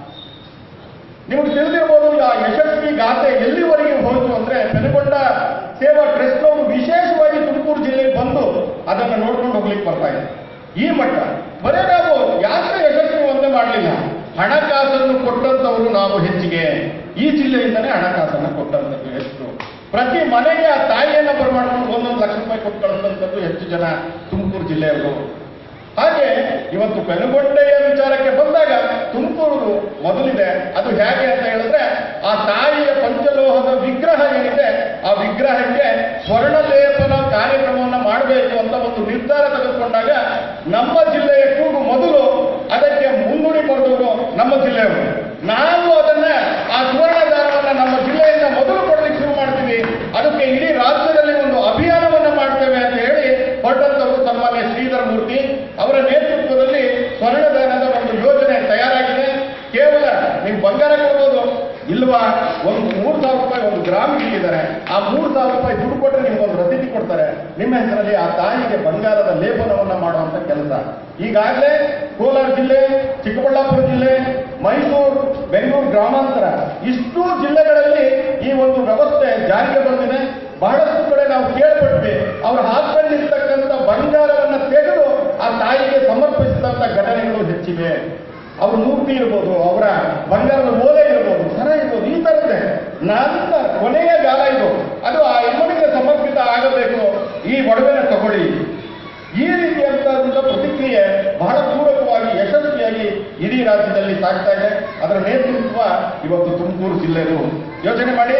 ನಿಮಗೆ ತಿಳಿದಿರ್ಬೋದು ಆ ಯಶಸ್ವಿ ಗಾಥೆ ಎಲ್ಲಿವರೆಗೆ ಹೋಯಿತು ಅಂದ್ರೆ ಬೆನಗೊಂಡ ಸೇವಾ ಟ್ರಸ್ಟ್ನವರು ವಿಶೇಷವಾಗಿ ತುಮಕೂರು ಜಿಲ್ಲೆಗೆ ಬಂದು ಅದನ್ನು ನೋಡ್ಕೊಂಡು ಹೋಗ್ಲಿಕ್ಕೆ ಬರ್ತಾ ಇದೆ ಈ ಮಟ್ಟ ಬರೇ ನಾವು ಯಾತ್ರೆ ಯಶಸ್ವಿ ಒಂದೇ ಮಾಡಲಿಲ್ಲ ಹಣಕಾಸನ್ನು ಕೊಟ್ಟಂತವರು ನಾವು ಹೆಚ್ಚಿಗೆ ಈ ಜಿಲ್ಲೆಯಿಂದನೇ ಹಣಕಾಸನ್ನು ಕೊಟ್ಟಂತದ್ದು ಹೆಚ್ಚು ಪ್ರತಿ ಮನೆಗೆ ಆ ತಾಯಿಯನ್ನ ಬರಮಾಡ್ಕೊಂಡು ಒಂದೊಂದು ಲಕ್ಷ ರೂಪಾಯಿ ಕೊಟ್ಟು ಕಳಿಸ್ತಂಥದ್ದು ಹೆಚ್ಚು ಜನ ತುಮಕೂರು ಜಿಲ್ಲೆಯವರು ಹಾಗೆ ಇವತ್ತು ಬೆನಗೊಂಡೆಯ ವಿಚಾರಕ್ಕೆ ಬಂದಾಗ ತುಮಕೂರು ಮೊದಲಿದೆ ಅದು ಹೇಗೆ ಅಂತ ಹೇಳಿದ್ರೆ ಆ ತಾಯಿಯ ಪಂಚಲೋಹದ ವಿಗ್ರಹ ಏನಿದೆ ಆ ವಿಗ್ರಹಕ್ಕೆ ಸ್ವರ್ಣ ಲೇಪನ ಕಾರ್ಯಕ್ರಮವನ್ನು ಮಾಡಬೇಕು ಅಂತ ಒಂದು ನಿರ್ಧಾರ ತೆಗೆದುಕೊಂಡಾಗ ನಮ್ಮ ಜಿಲ್ಲೆಯ ಕೂಗು ಮೊದಲು ಅದಕ್ಕೆ ಮುನ್ನುಡಿ ಬರೆದವರು ನಮ್ಮ ಜಿಲ್ಲೆಯವರು ನಾವು ಅದನ್ನ ಆ ಸುವರ್ಣ ದಾನವನ್ನ ನಮ್ಮ ಜಿಲ್ಲೆಯಿಂದ ಮೊದಲು ಕೊಡಲಿಕ್ಕೆ ಶುರು ಮಾಡ್ತೀವಿ ಅದಕ್ಕೆ ಇಡೀ ರಾಜ್ಯದಲ್ಲಿ ಒಂದು ಅಭಿಯಾನವನ್ನ ಮಾಡ್ತೇವೆ ಅಂತ ಹೇಳಿ ಹೊರಟಂತವರು ಸನ್ಮಾನ್ಯ ಶ್ರೀಧರ ಮೂರ್ತಿ ಅವರ ನೇತೃತ್ವದಲ್ಲಿ ಸ್ವರ್ಣದಾನದ ಒಂದು ಯೋಜನೆ ತಯಾರಾಗಿದೆ ಕೇವಲ ನೀವು ಬಂಗಾರ ಕೊಡ್ಬೋದು ಇಲ್ವಾ ಒಂದು ಮೂರು ಸಾವಿರ ರೂಪಾಯಿ ಒಂದು ಗ್ರಾಮಿಗೆ ಇಟ್ಟಿದ್ದಾರೆ ಆ ಮೂರು ಸಾವಿರ ರೂಪಾಯಿ ದುಡ್ಡು ಕೊಟ್ಟರೆ ನಿಮ್ಗೆ ಒಂದು ರಸೀದಿ ಕೊಡ್ತಾರೆ ನಿಮ್ಮ ಹೆಸರಲ್ಲಿ ಆ ತಾಯಿಗೆ ಬಂಗಾರದ ಲೇಪನವನ್ನ ಮಾಡುವಂತ ಕೆಲಸ ಈಗಾಗಲೇ ಕೋಲಾರ ಜಿಲ್ಲೆ ಚಿಕ್ಕಬಳ್ಳಾಪುರ ಜಿಲ್ಲೆ ಮೈಸೂರು ಬೆಂಗಳೂರು ಗ್ರಾಮಾಂತರ ಇಷ್ಟೂ ಜಿಲ್ಲೆಗಳಲ್ಲಿ ಈ ಒಂದು ವ್ಯವಸ್ಥೆ ಜಾರಿಗೆ ಬಂದಿದೆ ಬಹಳಷ್ಟು ಕಡೆ ನಾವು ಕೇಳ್ಪಟ್ವಿ ಅವ್ರು ಹಾಕೊಂಡಿರ್ತಕ್ಕಂಥ ಬಂಗಾರವನ್ನ ತೆಗೆದು ಆ ತಾಯಿಗೆ ಸಮರ್ಪಿಸಿದಂತ ಘಟನೆಗಳು ಹೆಚ್ಚಿವೆ ಅವ್ರ ಮೂರ್ತಿ ಇರ್ಬೋದು ಅವರ ಬಂಗಾರದ ಓಲೆ ಇರ್ಬೋದು ಸರ ಇರ್ಬೋದು ಈ ತರದ್ದೇ ನನ್ನ ಕೊನೆಯ ಗಾಲ ಇದು ಅದು ಆ ಯಮ್ಮನಿಗೆ ಸಮರ್ಪಿತ ಆಗಬೇಕು ಈ ಒಡವೆನ ತಗೊಳ್ಳಿ ಈ ರೀತಿಯಂತಹ ಪ್ರತಿಕ್ರಿಯೆ ಬಹಳ ಪೂರಕವಾಗಿ ಯಶಸ್ವಿಯಾಗಿ ಇಡೀ ರಾಜ್ಯದಲ್ಲಿ ಸಾಗ್ತಾ ಇದೆ ಅದರ ನೇತೃತ್ವ ಇವತ್ತು ತುಮಕೂರು ಜಿಲ್ಲೆದು ಯೋಚನೆ ಮಾಡಿ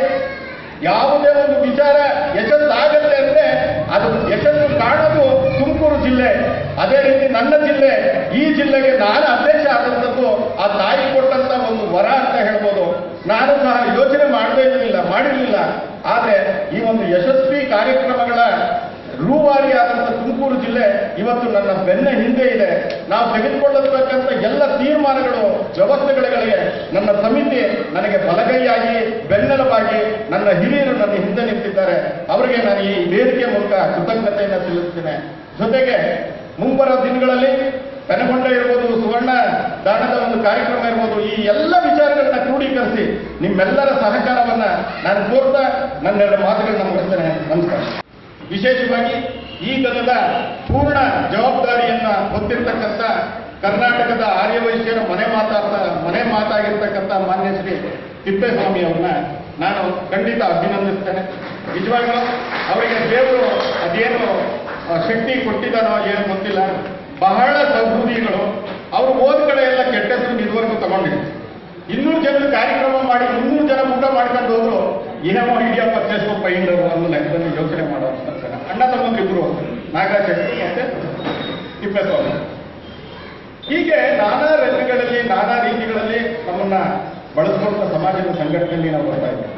ಯಾವುದೇ ಒಂದು ವಿಚಾರ ಯಶಸ್ಸಾಗತ್ತೆ ಅಂದ್ರೆ ಅದು ಯಶಸ್ಸು ಕಾಣೋದು ತುಮಕೂರು ಜಿಲ್ಲೆ ಅದೇ ರೀತಿ ನನ್ನ ಜಿಲ್ಲೆ ಈ ಜಿಲ್ಲೆಗೆ ನಾನು ಅಧ್ಯಕ್ಷ ಆದಂಥದ್ದು ಆ ತಾಯಿ ಕೊಟ್ಟಂತ ಒಂದು ವರ ಅಂತ ಹೇಳ್ಬೋದು ನಾನು ಸಹ ಯೋಚನೆ ಮಾಡದೇ ಇರಲಿಲ್ಲ ಮಾಡಿರಲಿಲ್ಲ ಆದ್ರೆ ಈ ಒಂದು ಯಶಸ್ವಿ ಕಾರ್ಯಕ್ರಮಗಳ ರೂವಾರಿಯಾದಂಥ ತುಮಕೂರು ಜಿಲ್ಲೆ ಇವತ್ತು ನನ್ನ ಬೆನ್ನ ಹಿಂದೆ ಇದೆ ನಾವು ತೆಗೆದುಕೊಳ್ಳತಕ್ಕಂಥ ಎಲ್ಲ ತೀರ್ಮಾನಗಳು ವ್ಯವಸ್ಥೆಗಳಿಗೆ ನನ್ನ ಸಮಿತಿ ನನಗೆ ಬಲಗೈಯಾಗಿ ಬೆನ್ನೆಲುಬಾಗಿ ನನ್ನ ಹಿರಿಯರು ನನ್ನ ಹಿಂದೆ ನಿಂತಿದ್ದಾರೆ ಅವರಿಗೆ ನಾನು ಈ ವೇದಿಕೆ ಮೂಲಕ ಕೃತಜ್ಞತೆಯನ್ನು ತಿಳಿಸ್ತೇನೆ ಜೊತೆಗೆ ಮುಂಬರುವ ದಿನಗಳಲ್ಲಿ ಪೆನಗೊಂಡ ಇರ್ಬೋದು ಸುವರ್ಣ ದಾನದ ಒಂದು ಕಾರ್ಯಕ್ರಮ ಇರ್ಬೋದು ಈ ಎಲ್ಲ ವಿಚಾರಗಳನ್ನ ಕ್ರೋಢೀಕರಿಸಿ ನಿಮ್ಮೆಲ್ಲರ ಸಹಕಾರವನ್ನ ನಾನು ಕೋರ್ತಾ ನನ್ನೆರಡು ಮಾತುಗಳನ್ನ ಮುಗಿಸ್ತೇನೆ ನಮಸ್ಕಾರ ವಿಶೇಷವಾಗಿ ಈ ದಿನದ ಪೂರ್ಣ ಜವಾಬ್ದಾರಿಯನ್ನ ಹೊತ್ತಿರ್ತಕ್ಕಂಥ ಕರ್ನಾಟಕದ ಆರ್ಯವೈಶ್ಯರ ಮನೆ ಮಾತಾಡ್ತ ಮನೆ ಮಾತಾಗಿರ್ತಕ್ಕಂಥ ಮಾನ್ಯ ಶ್ರೀ ತಿಪ್ಪೇಸ್ವಾಮಿ ಅವ್ರನ್ನ ನಾನು ಖಂಡಿತ ಅಭಿನಂದಿಸ್ತೇನೆ ನಿಜವಾಗ್ಲೂ ಅವರಿಗೆ ದೇವರು ಅದೇನು ಆ, ಶಕ್ತಿ ಕೊಟ್ಟಿದ್ದಾನೋ ಏನು ಗೊತ್ತಿಲ್ಲ ಬಹಳ ಸಹೃದಿಗಳು ಅವರು ಹೋದ ಕಡೆ ಎಲ್ಲ ಕೆಟ್ಟ ಹೆಸರು ಇದುವರೆಗೂ ತಗೊಂಡಿದ್ರು ಇನ್ನೂರು ಜನರು ಕಾರ್ಯಕ್ರಮ ಮಾಡಿ ಮುನ್ನೂರು ಜನ ಊಟ ಮಾಡ್ಕೊಂಡು ಹೋದ್ರು ಏನೋ ಹಿಡಿಯಪ್ಪ ಪರ್ಚೇಸ್ಕೋ ಪೈಂಡರು ಅನ್ನೋ ಲೆಕ್ಕದಲ್ಲಿ ಯೋಚನೆ ಮಾಡೋ ಅಣ್ಣ ತಮ್ಮಂದಿಬ್ರು ನಾಗರಾಜ್ ಶೆಟ್ಟಿ ಮತ್ತೆ ತಿಪ್ಪೇಸ್ವಾಮಿ ಹೀಗೆ ನಾನಾ ರಂಗಗಳಲ್ಲಿ ನಾನಾ ರೀತಿಗಳಲ್ಲಿ ನಮ್ಮನ್ನ ಬಳಸ್ಕೊಂಡ ಸಮಾಜದ ಸಂಘಟನೆಯಲ್ಲಿ ನಾವು ಬರ್ತಾ ಇದ್ದೇವೆ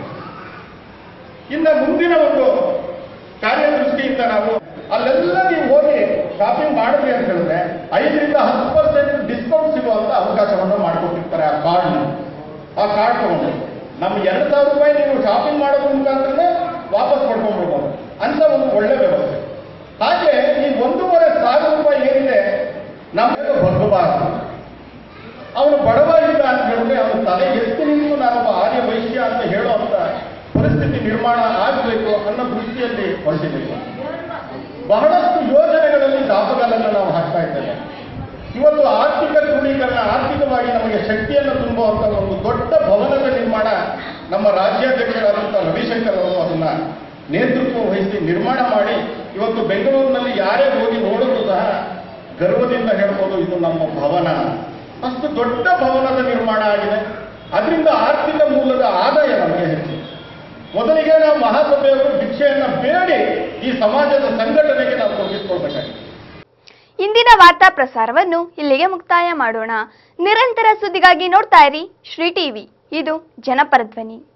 ಇನ್ನ ಮುಂದಿನ ಒಂದು ಕಾರ್ಯದೃಷ್ಟಿಯಿಂದ ನಾವು ಅಲ್ಲೆಲ್ಲ ನೀವು ಹೋಗಿ ಶಾಪಿಂಗ್ ಮಾಡಿದ್ರಿ ಅಂತ ಹೇಳಿದ್ರೆ ಐದರಿಂದ ಹತ್ತು ಪರ್ಸೆಂಟ್ ಡಿಸ್ಕೌಂಟ್ ಸಿಗುವಂತ ಅವಕಾಶವನ್ನು ಮಾಡಿಕೊಟ್ಟಿರ್ತಾರೆ ಆ ಕಾರ್ಡ್ನ ಆ ಕಾರ್ಡ್ ತಗೊಂಡು ನಮ್ಗೆ ಎರಡು ಸಾವಿರ ರೂಪಾಯಿ ನೀವು ಶಾಪಿಂಗ್ ಮಾಡೋದ್ರ ಮುಖಾಂತರನೇ ವಾಪಸ್ ಪಡ್ಕೊಂಡ್ಬಿಡ್ಬೋದು ಅಂತ ಒಂದು ಒಳ್ಳೆ ವ್ಯವಸ್ಥೆ ಹಾಗೆ ಈ ಒಂದೂವರೆ ಸಾವಿರ ರೂಪಾಯಿ ಏನಿದೆ ನಮಗೆ ಬರಬಾರದು ಅವನು ಬಡವ ಇದ್ದ ಅಂತ ಹೇಳಿದ್ರೆ ಅವನು ತಲೆ ಎತ್ತಿ ನಿಂತು ನಾನೊಬ್ಬ ಆರ್ಯ ವೈಶ್ಯ ಅಂತ ಹೇಳೋ ಅಂತ ಪರಿಸ್ಥಿತಿ ನಿರ್ಮಾಣ ಆಗಬೇಕು ಅನ್ನೋ ದೃಷ್ಟಿಯಲ್ಲಿ ಹೊರಟಿದ್ದೀವಿ ಬಹಳಷ್ಟು ಯೋಜನೆಗಳಲ್ಲಿ ದಾಪಗಾಲನ್ನು ನಾವು ಹಾಕ್ತಾ ಇದ್ದೇವೆ ಇವತ್ತು ಆರ್ಥಿಕ ಕ್ರೋಢೀಕರಣ ಆರ್ಥಿಕವಾಗಿ ನಮಗೆ ಶಕ್ತಿಯನ್ನು ತುಂಬುವಂತ ಒಂದು ದೊಡ್ಡ ಭವನದ ನಿರ್ಮಾಣ ನಮ್ಮ ರಾಜ್ಯಾಧ್ಯಕ್ಷರಾದಂಥ ರವಿಶಂಕರ್ ಅವರು ಅದನ್ನ ನೇತೃತ್ವ ವಹಿಸಿ ನಿರ್ಮಾಣ ಮಾಡಿ ಇವತ್ತು ಬೆಂಗಳೂರಿನಲ್ಲಿ ಯಾರೇ ಹೋಗಿ ನೋಡಿದ್ರು ಸಹ ಗರ್ವದಿಂದ ಹೇಳ್ಬೋದು ಇದು ನಮ್ಮ ಭವನ ಅಷ್ಟು ದೊಡ್ಡ ಭವನದ ನಿರ್ಮಾಣ ಆಗಿದೆ ಅದರಿಂದ ಆರ್ಥಿಕ ಮೂಲದ ಆದಾಯ ನಮಗೆ ಹೆಚ್ಚಿದೆ ಮೊದಲಿಗೆ ನಾವು ಮಹಾಸಭೆಯವರು ಭಿಕ್ಷೆಯನ್ನ ಬೇಡಿ ಈ ಸಮಾಜದ ಸಂಘಟನೆಗೆ ನಾವು ತೊಡಗಿಸ್ಕೊಳ್ಬೇಕಾಗಿದೆ ಇಂದಿನ ವಾರ್ತಾ ಪ್ರಸಾರವನ್ನು ಇಲ್ಲಿಗೆ ಮುಕ್ತಾಯ ಮಾಡೋಣ ನಿರಂತರ ಸುದ್ದಿಗಾಗಿ ನೋಡ್ತಾ ಇರಿ ಶ್ರೀ ಟಿವಿ ಇದು ಜನಪರ ಧ್ವನಿ